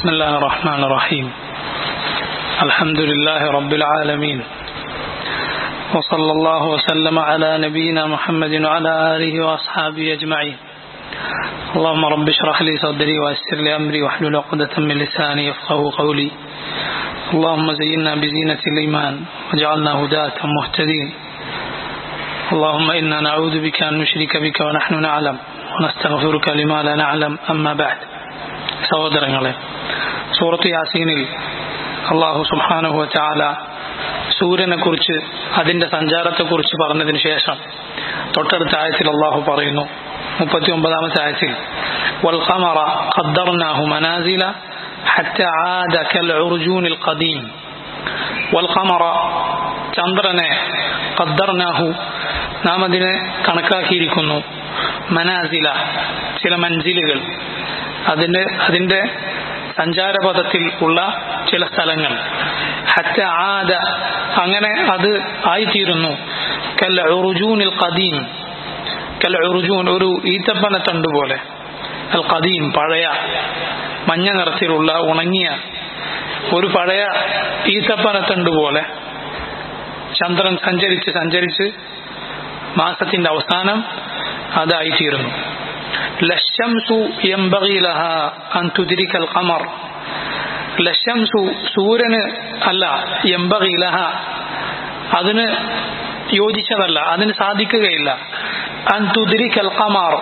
بسم الله الرحمن الرحيم الحمد لله رب العالمين وصلى الله وسلم على نبينا محمد وعلى آله وأصحابه أجمعين اللهم رب اشرح لي صدري ويسر لي أمري واحلل عقدة من لساني يفقه قولي اللهم زينا بزينة الإيمان وجعلنا هداة مهتدين اللهم إنا نعوذ بك أن نشرك بك ونحن نعلم ونستغفرك لما لا نعلم أما بعد സഹോദരങ്ങളെ സൂറത്ത് യാസീനിൽ അള്ളാഹു സുബാനുഹു ചാല സൂര്യനെ കുറിച്ച് അതിന്റെ സഞ്ചാരത്തെക്കുറിച്ച് പറഞ്ഞതിന് ശേഷം തൊട്ടടുത്ത ആയത്തിൽ അള്ളാഹു പറയുന്നു മുപ്പത്തി ഒമ്പതാമത്തെ ആയത്തിൽ والقمر قدرناه منازل حتى عاد كالعرجون القديم والقمر ചന്ദ്രനെ ഖദ്ദർനാഹു നാം അതിനെ കണക്കാക്കിയിരിക്കുന്നു മനാസില ചില മൻസിലുകൾ അതിന്റെ അതിന്റെ സഞ്ചാരപഥത്തിൽ ഉള്ള ചില സ്ഥലങ്ങൾ ഹറ്റ ആദ അങ്ങനെ അത് ആയിത്തീരുന്നു കൽ ഉറുജൂനിൽ ഖദീം കൽ ഉറുജൂൻ ഒരു ഈത്തപ്പന തണ്ട് പോലെ അൽ ഖദീം പഴയ മഞ്ഞ നിറത്തിലുള്ള ഉണങ്ങിയ ഒരു പഴയ ഈത്തപ്പന തണ്ട് പോലെ ചന്ദ്രൻ സഞ്ചരിച്ച് സഞ്ചരിച്ച് മാസത്തിന്റെ അവസാനം അതായിത്തീരുന്നു ലശംസു യംബഗി ലഹ അൻ തുദ്രിക അൽ ഖമർ ലശംസു സൂര്യന് അല്ല യംബഗി ലഹ അതിന് യോജിച്ചതല്ല അതിന് സാധിക്കുകയില്ല അൻ തുദ്രിക അൽ ഖമർ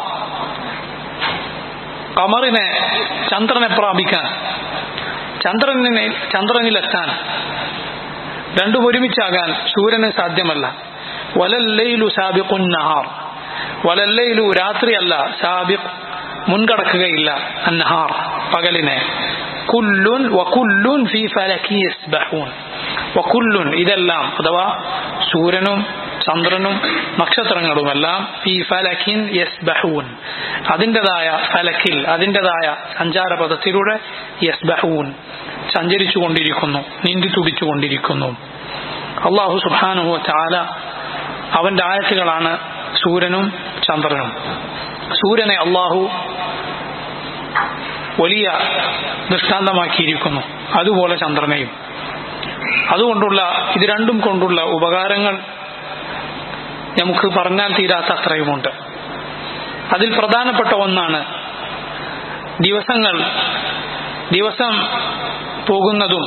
കമറിനെ ചന്ദ്രനെ പ്രാപിക്കാൻ ചന്ദ്രനെ ചന്ദ്രനിലെത്താൻ രണ്ടും ഒരുമിച്ചാകാൻ സൂര്യന് സാധ്യമല്ല വലല്ലയിലു സാബിഖുൻ നഹാർ വലല്ലയിലു രാത്രിയല്ല സാബിഖ് മുൻകടക്കുകയില്ല അന്നഹാർ പകലിനെ കുല്ലുൻ വകുല്ലുൻ ഫീ ഫലക്കി യസ്ബഹൂൻ വകുല്ലുൻ ഇതെല്ലാം അഥവാ സൂര്യനും ചന്ദ്രനും നക്ഷത്രങ്ങളുമെല്ലാം ഫീ ഫലക്കിൻ യസ്ബഹൂൻ അതിൻ്റെതായ ഫലക്കിൽ അതിൻ്റെതായ സഞ്ചാരപഥത്തിലൂടെ യസ്ബഹൂൻ സഞ്ചരിച്ചു കൊണ്ടിരിക്കുന്നു നീന്തി തുടിച്ചു കൊണ്ടിരിക്കുന്നു അള്ളാഹു സുബാനുഹു ചാല അവന്റെ ആയത്തുകളാണ് സൂര്യനും ചന്ദ്രനും സൂര്യനെ അള്ളാഹു വലിയ ദൃഷ്ടാന്തമാക്കിയിരിക്കുന്നു അതുപോലെ ചന്ദ്രനെയും അതുകൊണ്ടുള്ള ഇത് രണ്ടും കൊണ്ടുള്ള ഉപകാരങ്ങൾ നമുക്ക് പറഞ്ഞാൽ തീരാത്ത അത്രയുമുണ്ട് അതിൽ പ്രധാനപ്പെട്ട ഒന്നാണ് ദിവസങ്ങൾ ദിവസം പോകുന്നതും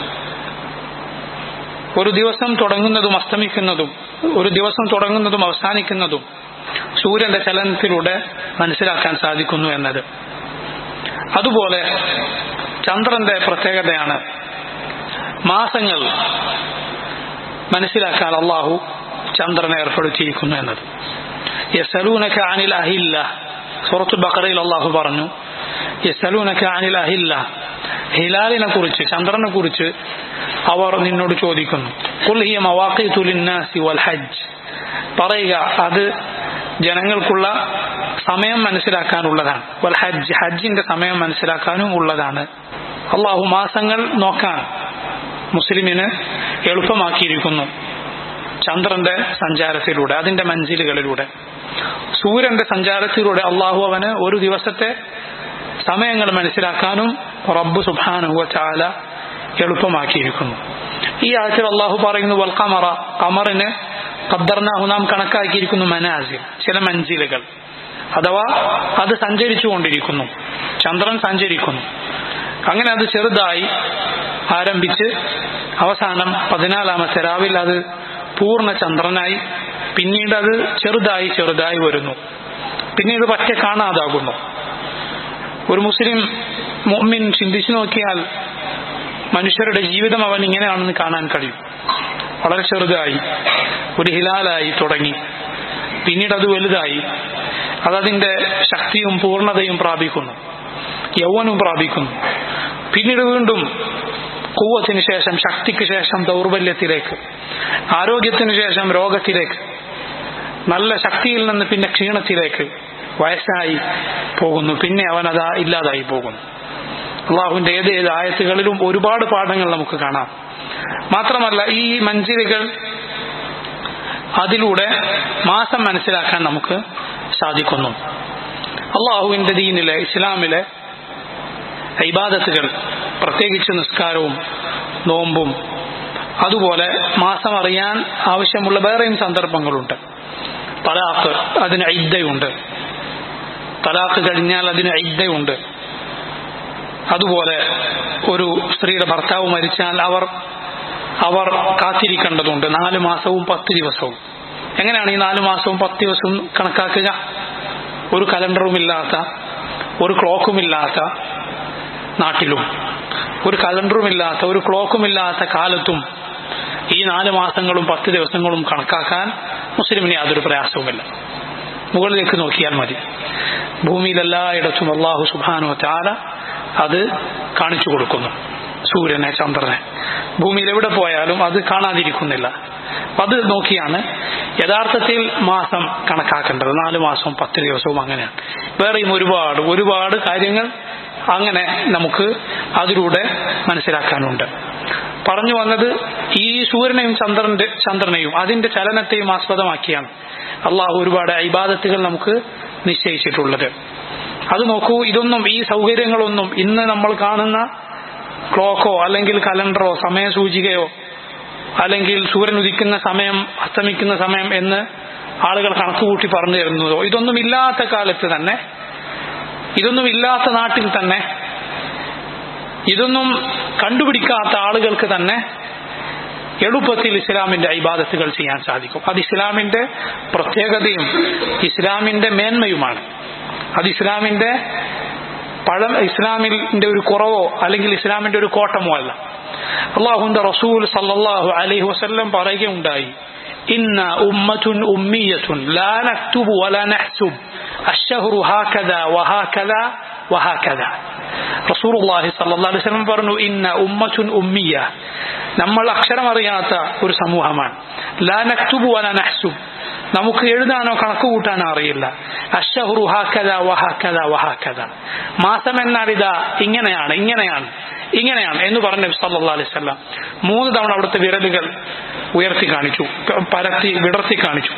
ഒരു ദിവസം തുടങ്ങുന്നതും അസ്തമിക്കുന്നതും ഒരു ദിവസം തുടങ്ങുന്നതും അവസാനിക്കുന്നതും സൂര്യന്റെ ചലനത്തിലൂടെ മനസ്സിലാക്കാൻ സാധിക്കുന്നു എന്നത് അതുപോലെ ചന്ദ്രന്റെ പ്രത്യേകതയാണ് മാസങ്ങൾ മനസ്സിലാക്കാൻ അള്ളാഹു ചന്ദ്രനെ ഏർപ്പെടുത്തിയിരിക്കുന്നു എന്നത് യസലൂനക അനിൽ അഹില്ല സുറത്തു ബക്കറയിൽ അള്ളാഹു പറഞ്ഞു യസലൂനക അനിൽ അഹില്ല ഹിലാലിനെ കുറിച്ച് ചന്ദ്രനെ കുറിച്ച് അവർ നിന്നോട് ചോദിക്കുന്നു കുൽഹിയ മവാഖീതു ലിന്നാസി വൽ ഹജ്ജ് പറയുക അത് ജനങ്ങൾക്കുള്ള സമയം മനസ്സിലാക്കാനുള്ളതാണ് വൽ ഹജ്ജ് ഹജ്ജിന്റെ സമയം മനസ്സിലാക്കാനും ഉള്ളതാണ് അള്ളാഹു മാസങ്ങൾ നോക്കാൻ മുസ്ലിമിന് എളുപ്പമാക്കിയിരിക്കുന്നു ചന്ദ്രന്റെ സഞ്ചാരത്തിലൂടെ അതിന്റെ മഞ്ചിലുകളിലൂടെ സൂര്യന്റെ സഞ്ചാരത്തിലൂടെ അള്ളാഹു അവന് ഒരു ദിവസത്തെ സമയങ്ങൾ മനസ്സിലാക്കാനും റബ്ബ് സുബാനുഹുവ ചാല എളുപ്പമാക്കിയിരിക്കുന്നു ഈ ആഴ്ച അള്ളാഹു പറയുന്നു വൽ കമറ കമറിന് ഖദ്ദർനാഹു നാം കണക്കാക്കിയിരിക്കുന്നു മനാസിൽ ചില മഞ്ചിലുകൾ അഥവാ അത് സഞ്ചരിച്ചു കൊണ്ടിരിക്കുന്നു ചന്ദ്രൻ സഞ്ചരിക്കുന്നു അങ്ങനെ അത് ചെറുതായി ആരംഭിച്ച് അവസാനം പതിനാലാമത്തെ രാവിൽ അത് പൂർണ്ണ ചന്ദ്രനായി പിന്നീട് അത് ചെറുതായി ചെറുതായി വരുന്നു പിന്നീട് പറ്റ കാണാതാകുന്നു ഒരു മുസ്ലിം മുഅ്മിൻ ചിന്തിച്ചു നോക്കിയാൽ മനുഷ്യരുടെ ജീവിതം അവൻ ഇങ്ങനെയാണെന്ന് കാണാൻ കഴിയും വളരെ ചെറുതായി ഒരു ഹിലാലായി തുടങ്ങി പിന്നീട് അത് വലുതായി അതതിന്റെ ശക്തിയും പൂർണ്ണതയും പ്രാപിക്കുന്നു യൗവനും പ്രാപിക്കുന്നു പിന്നീട് വീണ്ടും കൂവത്തിന് ശേഷം ശക്തിക്ക് ശേഷം ദൗർബല്യത്തിലേക്ക് ആരോഗ്യത്തിന് ശേഷം രോഗത്തിലേക്ക് നല്ല ശക്തിയിൽ നിന്ന് പിന്നെ ക്ഷീണത്തിലേക്ക് വയസ്സായി പോകുന്നു പിന്നെ അവൻ അതാ ഇല്ലാതായി പോകുന്നു അള്ളാഹുവിന്റെ ഏത് ഏത് ആയത്തുകളിലും ഒരുപാട് പാഠങ്ങൾ നമുക്ക് കാണാം മാത്രമല്ല ഈ മഞ്ചിലുകൾ അതിലൂടെ മാസം മനസ്സിലാക്കാൻ നമുക്ക് സാധിക്കുന്നു അള്ളാഹുവിന്റെ ദീനിലെ ഇസ്ലാമിലെ ഇബാദത്തുകൾ പ്രത്യേകിച്ച് നിസ്കാരവും നോമ്പും അതുപോലെ മാസം അറിയാൻ ആവശ്യമുള്ള വേറെയും സന്ദർഭങ്ങളുണ്ട് തലാഖ് അതിന് ഇദ്ദയുണ്ട് തലാഖ് കഴിഞ്ഞാൽ അതിന് ഇദ്ദയുണ്ട് അതുപോലെ ഒരു സ്ത്രീയുടെ ഭർത്താവ് മരിച്ചാൽ അവർ അവർ കാത്തിരിക്കേണ്ടതുണ്ട് നാല് മാസവും പത്ത് ദിവസവും എങ്ങനെയാണ് ഈ നാല് മാസവും പത്ത് ദിവസവും കണക്കാക്കുക ഒരു കലണ്ടറും ഇല്ലാത്ത ഒരു ക്ലോക്കും ഇല്ലാത്ത നാട്ടിലും ഒരു കലണ്ടറും ഇല്ലാത്ത ഒരു ക്ലോക്കും ഇല്ലാത്ത കാലത്തും ഈ നാല് മാസങ്ങളും പത്ത് ദിവസങ്ങളും കണക്കാക്കാൻ മുസ്ലിമിന് യാതൊരു പ്രയാസവുമില്ല മുകളിലേക്ക് നോക്കിയാൽ മതി ഭൂമിയിൽ എല്ലായിടത്തും അള്ളാഹു സുബാനു ചാല അത് കാണിച്ചു കൊടുക്കുന്നു സൂര്യനെ ചന്ദ്രനെ ഭൂമിയിൽ എവിടെ പോയാലും അത് കാണാതിരിക്കുന്നില്ല അത് നോക്കിയാണ് യഥാർത്ഥത്തിൽ മാസം കണക്കാക്കേണ്ടത് നാല് മാസവും പത്ത് ദിവസവും അങ്ങനെയാണ് വേറെയും ഒരുപാട് ഒരുപാട് കാര്യങ്ങൾ അങ്ങനെ നമുക്ക് അതിലൂടെ മനസ്സിലാക്കാനുണ്ട് പറഞ്ഞു വന്നത് ഈ സൂര്യനെയും ചന്ദ്രന്റെ ചന്ദ്രനെയും അതിന്റെ ചലനത്തെയും ആസ്പദമാക്കിയാണ് അള്ളാഹു ഒരുപാട് ഇബാദത്തുകൾ നമുക്ക് നിശ്ചയിച്ചിട്ടുള്ളത് അത് നോക്കൂ ഇതൊന്നും ഈ സൗകര്യങ്ങളൊന്നും ഇന്ന് നമ്മൾ കാണുന്ന ക്ലോക്കോ അല്ലെങ്കിൽ കലണ്ടറോ സമയസൂചികയോ അല്ലെങ്കിൽ സൂര്യൻ ഉദിക്കുന്ന സമയം അസ്തമിക്കുന്ന സമയം എന്ന് ആളുകൾ കണക്കുകൂട്ടി പറഞ്ഞു തരുന്നതോ ഇതൊന്നും ഇല്ലാത്ത കാലത്ത് തന്നെ ഇതൊന്നും ഇല്ലാത്ത നാട്ടിൽ തന്നെ ഇതൊന്നും കണ്ടുപിടിക്കാത്ത ആളുകൾക്ക് തന്നെ എളുപ്പത്തിൽ ഇസ്ലാമിന്റെ ഇബാദത്തുകൾ ചെയ്യാൻ സാധിക്കും അത് ഇസ്ലാമിന്റെ പ്രത്യേകതയും ഇസ്ലാമിന്റെ മേന്മയുമാണ് അത് ഇസ്ലാമിന്റെ പഴം ഇസ്ലാമിന്റെ ഒരു കുറവോ അല്ലെങ്കിൽ ഇസ്ലാമിന്റെ ഒരു കോട്ടമോ അല്ല അള്ളാഹുന്റെ റസൂൽ സല്ലല്ലാഹു അലൈഹി വസല്ലം പറയുകയുണ്ടായി ഇന്ന ഉമ്മത്തുൻ ഉമ്മിയത്തുൻ ലാ നക്തുബു വലാ നഹ്സുബ് അഷ്ഹറു ഹാകദ വഹാകദ വഹാകദ റസൂലുള്ളാഹി സല്ലല്ലാഹു അലൈഹി വസല്ലം പറഞ്ഞു ഇന്ന ഉമ്മത്തുൻ ഉമ്മിയ നമ്മൾ അക്ഷരമറിയാത്ത ഒരു സമൂഹമാണ് ലാ നക്തുബു വലാ നഹ്സുബ് നമുക്ക് എഴുതാനോ കണക്ക് കൂട്ടാനോ അറിയില്ല അഷഹുറു ഹാക്കത വഹാക്കത വഹാക്കത മാസം എന്നാൽ ഇതാ ഇങ്ങനെയാണ് ഇങ്ങനെയാണ് ഇങ്ങനെയാണ് എന്ന് പറഞ്ഞ സല്ലാ അലൈഹി സ്വല്ലാം മൂന്ന് തവണ അവിടുത്തെ വിരലുകൾ ഉയർത്തി കാണിച്ചു പരത്തി വിടർത്തി കാണിച്ചു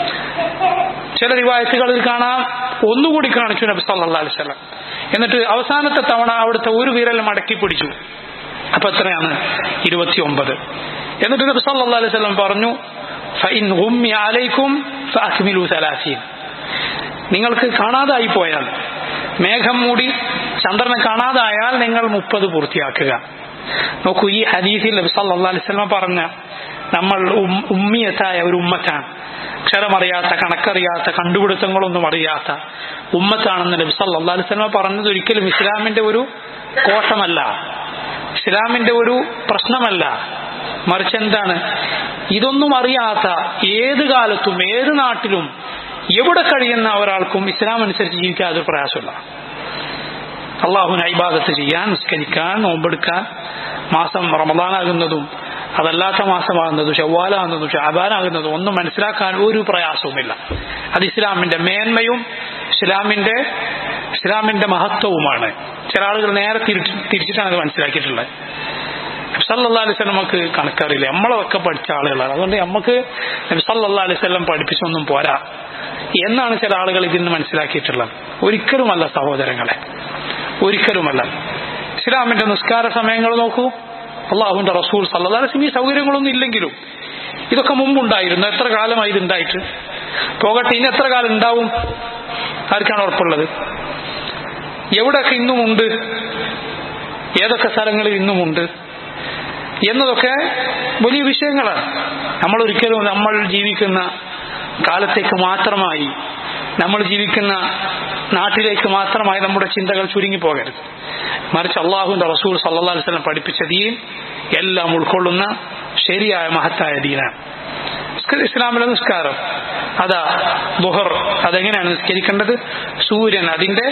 ചില റിവായത്തുകളിൽ കാണാം ഒന്നുകൂടി കാണിച്ചു നബി സല്ലാ അലൈഹി സ്വലം എന്നിട്ട് അവസാനത്തെ തവണ അവിടുത്തെ ഒരു വിരൽ മടക്കി പിടിച്ചു അപ്പൊ എത്രയാണ് ഇരുപത്തിയൊമ്പത് എന്നിട്ട് നബി സല്ലാ അലൈഹി സ്വലം പറഞ്ഞു ഫഇൻ ഗുമ്മി അലൈക്കും ഫഅക്മിലു സലാസീൻ നിങ്ങൾക്ക് കാണാതായി പോയാൽ മേഘം മൂടി ചന്ദ്രനെ കാണാതായാൽ നിങ്ങൾ മുപ്പത് പൂർത്തിയാക്കുക നോക്കൂ ഈ ഹദീസിൽ നബി സല്ലല്ലാഹു അലൈഹി വസല്ലം പറഞ്ഞ നമ്മൾ ഉമ്മിയത്തായ ഒരു ഉമ്മത്താണ് അക്ഷരമറിയാത്ത കണക്കറിയാത്ത കണ്ടുപിടുത്തങ്ങളൊന്നും അറിയാത്ത ഉമ്മത്താണെന്ന് നബി സല്ലല്ലാഹു അലൈഹി വസല്ലം പറഞ്ഞത് ഒരിക്കലും ഇസ്ലാമിന്റെ ഒരു കോട്ടമല്ല ഇസ്ലാമിന്റെ ഒരു പ്രശ്നമല്ല മറിച്ച് എന്താണ് ഇതൊന്നും അറിയാത്ത ഏത് കാലത്തും ഏത് നാട്ടിലും എവിടെ കഴിയുന്ന ഒരാൾക്കും ഇസ്ലാം അനുസരിച്ച് ജീവിക്കാൻ അതൊരു പ്രയാസമില്ല അള്ളാഹുവിന് ഇബാദത്ത് ചെയ്യാൻ നിസ്കരിക്കാൻ നോമ്പെടുക്കാൻ മാസം റമദാനാകുന്നതും അതല്ലാത്ത മാസമാകുന്നതും ഷവ്വാലാകുന്നതും ഷാബാനാകുന്നതും ഒന്നും മനസ്സിലാക്കാൻ ഒരു പ്രയാസവുമില്ല അത് ഇസ്ലാമിന്റെ മേന്മയും ഇസ്ലാമിന്റെ ഇസ്ലാമിന്റെ മഹത്വവുമാണ് ചില ആളുകൾ നേരെ തിരിച്ചിട്ടാണ് അത് മനസ്സിലാക്കിയിട്ടുള്ളത് നബ്സല്ലാ അലൈഹി സ്വലമക്ക് കണക്കറിയില്ല നമ്മളൊക്കെ പഠിച്ച ആളുകളാണ് അതുകൊണ്ട് നമുക്ക് നബ്സല്ലാ അലൈഹി സ്വലം പഠിപ്പിച്ചൊന്നും പോരാ എന്നാണ് ചില ആളുകൾ ഇതിന് മനസ്സിലാക്കിയിട്ടുള്ളത് ഒരിക്കലുമല്ല സഹോദരങ്ങളെ ഒരിക്കലുമല്ല ഇസ്ലാമിന്റെ നിസ്കാര സമയങ്ങൾ നോക്കൂ അള്ളാഹുവിന്റെ റസൂൽ സല്ലാ അലൈഹി ഈ സൗകര്യങ്ങളൊന്നും ഇല്ലെങ്കിലും ഇതൊക്കെ മുമ്പുണ്ടായിരുന്നു എത്ര കാലമായി ഇത് ഉണ്ടായിട്ട് പോകട്ടെ ഇനി എത്ര കാലം ഉണ്ടാവും ആർക്കാണ് ഉറപ്പുള്ളത് എവിടെയൊക്കെ ഇന്നുമുണ്ട് ഏതൊക്കെ സ്ഥലങ്ങളിൽ ഇന്നുമുണ്ട് എന്നതൊക്കെ വലിയ വിഷയങ്ങളാണ് നമ്മൾ ഒരിക്കലും നമ്മൾ ജീവിക്കുന്ന കാലത്തേക്ക് മാത്രമായി നമ്മൾ ജീവിക്കുന്ന നാട്ടിലേക്ക് മാത്രമായി നമ്മുടെ ചിന്തകൾ ചുരുങ്ങി പോകരുത് മറിച്ച് അള്ളാഹുവിന്റെ റസൂൽ സല്ലാ അലിസ്ലം പഠിപ്പിച്ച ദീൻ എല്ലാം ഉൾക്കൊള്ളുന്ന ശരിയായ മഹത്തായ ദീനാണ് ഇസ്ലാമിലെ നിസ്കാരം അതാ ബുഹർ അതെങ്ങനെയാണ് നിസ്കരിക്കേണ്ടത് സൂര്യൻ അതിന്റെ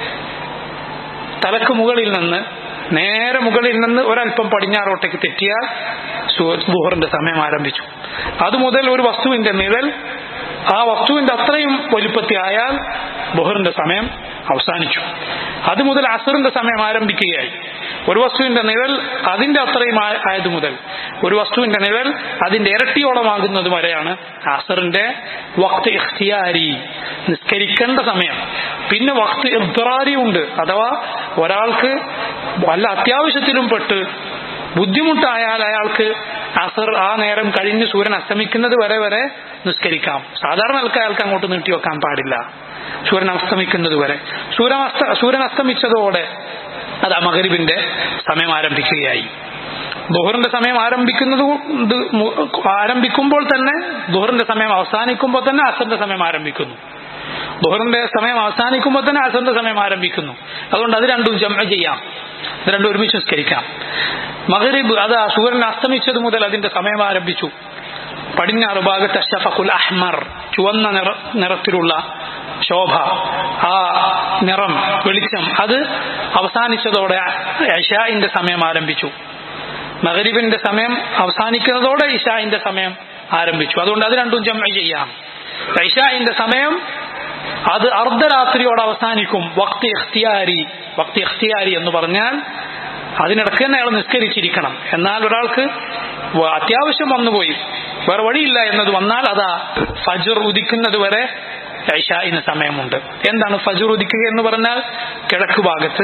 തലക്ക് മുകളിൽ നിന്ന് നേരെ മുകളിൽ നിന്ന് ഒരല്പം പടിഞ്ഞാറോട്ടേക്ക് തെറ്റിയാൽ ബുഹറിന്റെ സമയം ആരംഭിച്ചു അതുമുതൽ ഒരു വസ്തുവിന്റെ നിഴൽ ആ വസ്തുവിന്റെ അത്രയും വലുപ്പത്തിയായാൽ ബുഹറിന്റെ സമയം അവസാനിച്ചു അതുമുതൽ അസറിന്റെ സമയം ആരംഭിക്കുകയായി ഒരു വസ്തുവിന്റെ നിഴൽ അതിന്റെ അത്രയും ആ- ആയത് മുതൽ ഒരു വസ്തുവിന്റെ നിഴൽ അതിന്റെ ഇരട്ടിയോളമാകുന്നത് വരെയാണ് അസറിന്റെ വക്ത് ഇഖ്തിയാരി നിസ്കരിക്കേണ്ട സമയം പിന്നെ വക്ത് ഇബ്റാരി ഉണ്ട് അഥവാ ഒരാൾക്ക് വല്ല അത്യാവശ്യത്തിലും പെട്ട് ബുദ്ധിമുട്ടായാൽ അയാൾക്ക് അസർ ആ നേരം കഴിഞ്ഞ് സൂര്യൻ അസ്തമിക്കുന്നത് വരെ വരെ നിസ്കരിക്കാം സാധാരണ ആൾക്ക് അയാൾക്ക് അങ്ങോട്ട് നീട്ടി വെക്കാൻ പാടില്ല സൂര്യൻ അസ്തമിക്കുന്നത് വരെ സൂര്യൻ അസ്ത സൂര്യൻ അസ്തമിച്ചതോടെ അത് മകരിബിന്റെ സമയം ആരംഭിക്കുകയായി ദുഹറിന്റെ സമയം ആരംഭിക്കുന്നത് ഇത് മു- ആരംഭിക്കുമ്പോൾ തന്നെ ദുഹറിന്റെ സമയം അവസാനിക്കുമ്പോൾ തന്നെ അസറിന്റെ സമയം ആരംഭിക്കുന്നു ദുഹറിന്റെ സമയം അവസാനിക്കുമ്പോൾ തന്നെ അസറിന്റെ സമയം ആരംഭിക്കുന്നു അതുകൊണ്ട് അത് രണ്ടും ജമ ചെയ്യാം ഇത് രണ്ടും ഒരുമിച്ച് നിസ്കരിക്കാം മകരിബ് അത് ആ സൂര്യൻ അസ്തമിച്ചത് മുതൽ അതിന്റെ സമയം ആരംഭിച്ചു പടിഞ്ഞാറ് ഭാഗത്ത് അഷഫഖുൽ അഹ്മർ ചുവന്ന നിറ നിറത്തിലുള്ള ശോഭ ആ നിറം വെളിച്ചം അത് അവസാനിച്ചതോടെ ഇഷാഇന്റെ സമയം ആരംഭിച്ചു മകരിബിന്റെ സമയം അവസാനിക്കുന്നതോടെ ഇഷാഇന്റെ സമയം ആരംഭിച്ചു അതുകൊണ്ട് അത് രണ്ടും ജമ ചെയ്യാം ഇഷാഇന്റെ സമയം അത് അർദ്ധരാത്രിയോട് അവസാനിക്കും വക്തി ഇഖ്തിയാരി വക്തി ഇഖ്തിയാരി എന്ന് പറഞ്ഞാൽ അതിനിടയ്ക്ക് തന്നെ അയാൾ നിസ്കരിച്ചിരിക്കണം എന്നാൽ ഒരാൾക്ക് വ- അത്യാവശ്യം വന്നുപോയി വേറെ വഴിയില്ല എന്നത് വന്നാൽ അതാ ഫജർ ഉദിക്കുന്നത് വരെ ഇഷാഇന് സമയമുണ്ട് എന്താണ് ഫജർ ഉദിക്കുക എന്ന് പറഞ്ഞാൽ കിഴക്ക് ഭാഗത്ത്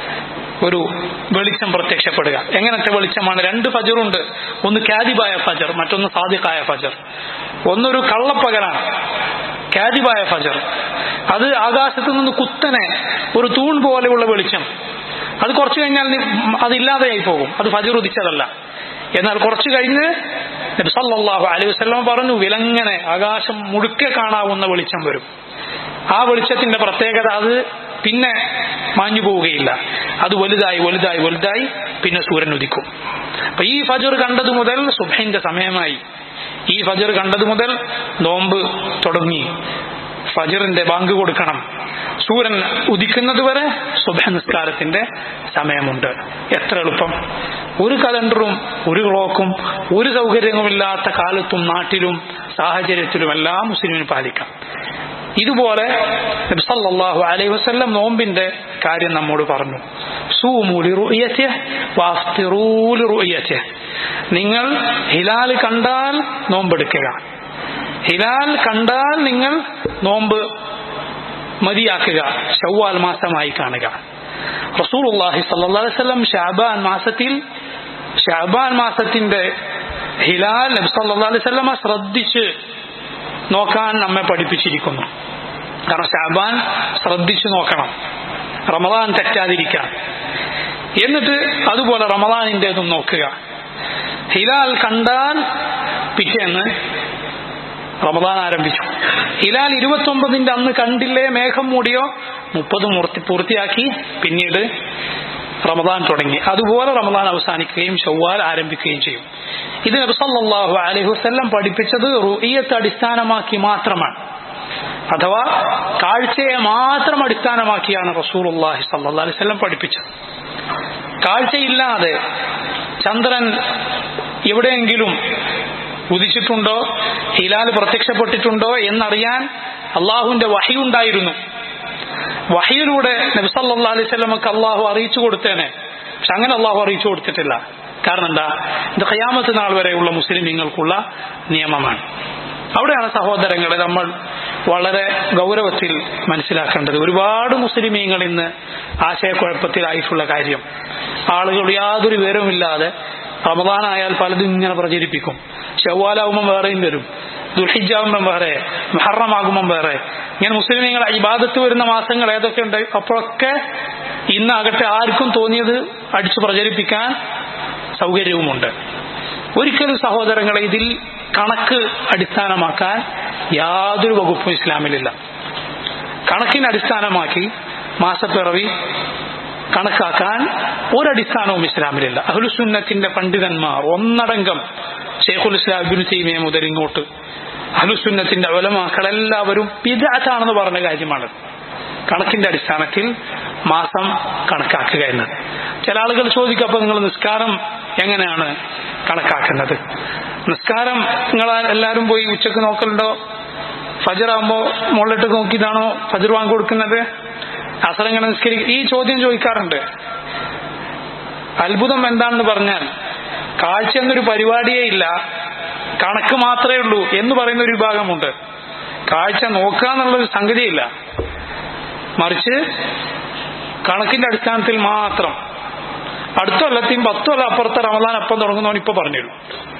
ഒരു വെളിച്ചം പ്രത്യക്ഷപ്പെടുക എങ്ങനത്തെ വെളിച്ചമാണ് രണ്ട് ഫജറുണ്ട് ഒന്ന് കാദിബായ ഫജർ മറ്റൊന്ന് സാദിഖായ ഫജർ ഒന്നൊരു കള്ളപ്പകലാണ് കാദിബായ ഫജർ അത് ആകാശത്ത് നിന്ന് കുത്തനെ ഒരു തൂൺ പോലെയുള്ള വെളിച്ചം അത് കുറച്ചു കഴിഞ്ഞാൽ നി- അതില്ലാതെയായി പോകും അത് ഫജർ ഉദിച്ചതല്ല എന്നാൽ കുറച്ചു കഴിഞ്ഞ് നബി സല്ലല്ലാഹു അലൈഹി വസല്ലം പറഞ്ഞു വിലങ്ങനെ ആകാശം മുഴുക്കെ കാണാവുന്ന വെളിച്ചം വരും ആ വെളിച്ചത്തിന്റെ പ്രത്യേകത അത് പിന്നെ മാഞ്ഞു പോവുകയില്ല അത് വലുതായി വലുതായി വലുതായി പിന്നെ സൂര്യൻ ഉദിക്കും അപ്പൊ ഈ ഫജർ കണ്ടത് മുതൽ സുബഹിന്റെ സമയമായി ഈ ഫജർ കണ്ടത് മുതൽ നോമ്പ് തുടങ്ങി ഫജറിന്റെ ബാങ്ക് കൊടുക്കണം സൂര്യൻ ഉദിക്കുന്നത് വരെ സുബഹ നിസ്കാരത്തിന്റെ സമയമുണ്ട് എത്ര എളുപ്പം ഒരു കലണ്ടറും ഒരു ക്ലോക്കും ഒരു സൗകര്യങ്ങളുമില്ലാത്ത കാലത്തും നാട്ടിലും സാഹചര്യത്തിലും എല്ലാം മുസ്ലിമിന് പാലിക്കാം ഇതുപോലെ നബി സല്ലല്ലാഹു അലൈഹി വസല്ലം നോമ്പിന്റെ കാര്യം നമ്മോട് പറഞ്ഞു സൂമു ലിറുയതിഹി വഅഫ്തിറൂ ലിറുയതിഹി നിങ്ങൾ ഹിലാൽ കണ്ടാൽ നോമ്പെടുക്കുക ഹിലാൽ കണ്ടാൽ നിങ്ങൾ നോമ്പ് മതിയാക്കുക ഷവ്വാൽ മാസമായി കാണുക റസൂലുള്ളാഹി സ്വല്ലല്ലാഹു അലൈഹി വസല്ലം ഷാബാൻ മാസത്തിൽ ഷാബാൻ മാസത്തിന്റെ ഹിലാൽ നബി സല്ലല്ലാഹു അലൈഹി വസല്ലമ ശ്രദ്ധിച്ച് നോക്കാൻ നമ്മെ പഠിപ്പിച്ചിരിക്കുന്നു കാരണം ഷാബാൻ ശ്രദ്ധിച്ചു നോക്കണം റമദാൻ തെറ്റാതിരിക്കാൻ എന്നിട്ട് അതുപോലെ റമദാനിൻ്റെതും നോക്കുക ഹിലാൽ കണ്ടാൽ പിറ്റേന്ന് റമദാൻ ആരംഭിച്ചു ഹിലാൽ ഇരുപത്തൊമ്പതിന്റെ അന്ന് കണ്ടില്ലേ മേഘം മൂടിയോ മുപ്പത് മൂർത്തി പൂർത്തിയാക്കി പിന്നീട് റമദാൻ തുടങ്ങി അതുപോലെ റമദാൻ അവസാനിക്കുകയും ഷവ്വാൽ ആരംഭിക്കുകയും ചെയ്യും ഇത് നബി സല്ലല്ലാഹു അലൈഹി വസല്ലം പഠിപ്പിച്ചത് റുഇയത്ത് അടിസ്ഥാനമാക്കി മാത്രമാണ് അഥവാ കാഴ്ചയെ മാത്രം അടിസ്ഥാനമാക്കിയാണ് റസൂലുള്ളാഹി സല്ലല്ലാഹു അലൈഹി വസല്ലം പഠിപ്പിച്ചത് കാഴ്ചയില്ലാതെ ചന്ദ്രൻ എവിടെയെങ്കിലും ഉദിച്ചിട്ടുണ്ടോ ഹിലാൽ പ്രത്യക്ഷപ്പെട്ടിട്ടുണ്ടോ എന്നറിയാൻ അള്ളാഹുവിന്റെ വഹി ഉണ്ടായിരുന്നു വഹിയിലൂടെ നബിസല്ലാ അലൈഹി സ്വലമക്ക് അള്ളാഹു അറിയിച്ചു കൊടുത്തേനെ പക്ഷെ അങ്ങനെ അള്ളാഹു അറിയിച്ചു കൊടുത്തിട്ടില്ല കാരണം എന്താ ഇത് ഖയാമത്ത് നാൾ വരെയുള്ള മുസ്ലിമീങ്ങൾക്കുള്ള നിയമമാണ് അവിടെയാണ് സഹോദരങ്ങളെ നമ്മൾ വളരെ ഗൗരവത്തിൽ മനസ്സിലാക്കേണ്ടത് ഒരുപാട് മുസ്ലിമീങ്ങൾ ഇന്ന് ആശയക്കുഴപ്പത്തിലായിട്ടുള്ള കാര്യം ആളുകൾ യാതൊരു വിവരവുമില്ലാതെ റമദാനായാൽ പലതും ഇങ്ങനെ പ്രചരിപ്പിക്കും ഷവ്വാലാവുമ്പം വേറെയും വരും ദുൽഹിജാവുമ്പം വേറെ മഹറമാകുമ്പം വേറെ ഇങ്ങനെ മുസ്ലിമീങ്ങൾ ഇബാദത്ത് വരുന്ന മാസങ്ങൾ ഏതൊക്കെ ഉണ്ട് അപ്പോഴൊക്കെ ഇന്നാകട്ടെ ആർക്കും തോന്നിയത് അടിച്ചു പ്രചരിപ്പിക്കാൻ സൗകര്യവുമുണ്ട് ഒരിക്കലും സഹോദരങ്ങളെ ഇതിൽ കണക്ക് അടിസ്ഥാനമാക്കാൻ യാതൊരു വകുപ്പും ഇസ്ലാമിലില്ല കണക്കിനെ അടിസ്ഥാനമാക്കി മാസപ്പിറവി കണക്കാക്കാൻ ഒരടിസ്ഥാനവും ഇസ്ലാമിലില്ല അഹ്ലുസുന്നത്തിന്റെ പണ്ഡിതന്മാർ ഒന്നടങ്കം ഷെയ്ഖുൽ ഇസ്ലാം ഇബ്നു തൈമിയ മുതൽ ഇങ്ങോട്ട് അഹ്ലുസുന്നത്തിന്റെ ഒലമാക്കളെല്ലാവരും പിതാറ്റാണെന്ന് പറഞ്ഞ കാര്യമാണ് കണക്കിന്റെ അടിസ്ഥാനത്തിൽ മാസം കണക്കാക്കുക എന്നത് ചില ആളുകൾ ചോദിക്കും അപ്പൊ നിങ്ങൾ നിസ്കാരം എങ്ങനെയാണ് കണക്കാക്കുന്നത് നിസ്കാരം നിങ്ങൾ എല്ലാവരും പോയി ഉച്ചക്ക് നോക്കലുണ്ടോ ഫജറാകുമ്പോ മുകളിലിട്ട് നോക്കിയതാണോ ഫജർ വാങ്ങി കൊടുക്കുന്നത് അസറങ്ങനെ നിസ്കരി ഈ ചോദ്യം ചോദിക്കാറുണ്ട് അത്ഭുതം എന്താണെന്ന് പറഞ്ഞാൽ കാഴ്ച എന്നൊരു പരിപാടിയേ ഇല്ല കണക്ക് മാത്രമേ ഉള്ളൂ എന്ന് പറയുന്ന ഒരു വിഭാഗമുണ്ട് കാഴ്ച നോക്കുക എന്നുള്ളൊരു സംഗതിയില്ല മറിച്ച് കണക്കിന്റെ അടിസ്ഥാനത്തിൽ മാത്രം അടുത്ത കൊല്ലത്തെയും പത്ത് കൊല്ലം അപ്പുറത്തെ റമദാൻ അപ്പം തുടങ്ങുന്നവൻ ഇപ്പൊ പറഞ്ഞുള്ളൂ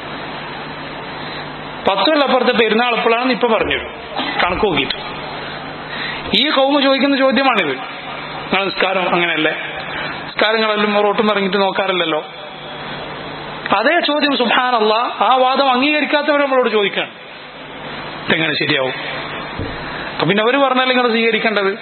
പത്ത് കൊല്ലം അപ്പുറത്തെ പെരുന്നാൾ എപ്പോഴാണെന്ന് ഇപ്പൊ പറഞ്ഞുള്ളൂ കണക്ക് നോക്കിയിട്ട് ഈ കൗമ ചോദിക്കുന്ന ചോദ്യമാണിത് നിങ്ങൾ നിസ്കാരം അങ്ങനെയല്ലേ നിസ്കാരങ്ങളെല്ലാം റോട്ടും ഇറങ്ങിയിട്ട് നോക്കാറില്ലല്ലോ അതേ ചോദ്യം സുഹാനല്ല ആ വാദം അംഗീകരിക്കാത്തവർ നമ്മളോട് ചോദിക്കാണ് ഇതെങ്ങനെ ശരിയാവും അപ്പൊ പിന്നെ അവര് പറഞ്ഞാൽ നിങ്ങൾ സ്വീകരിക്കേണ്ടത്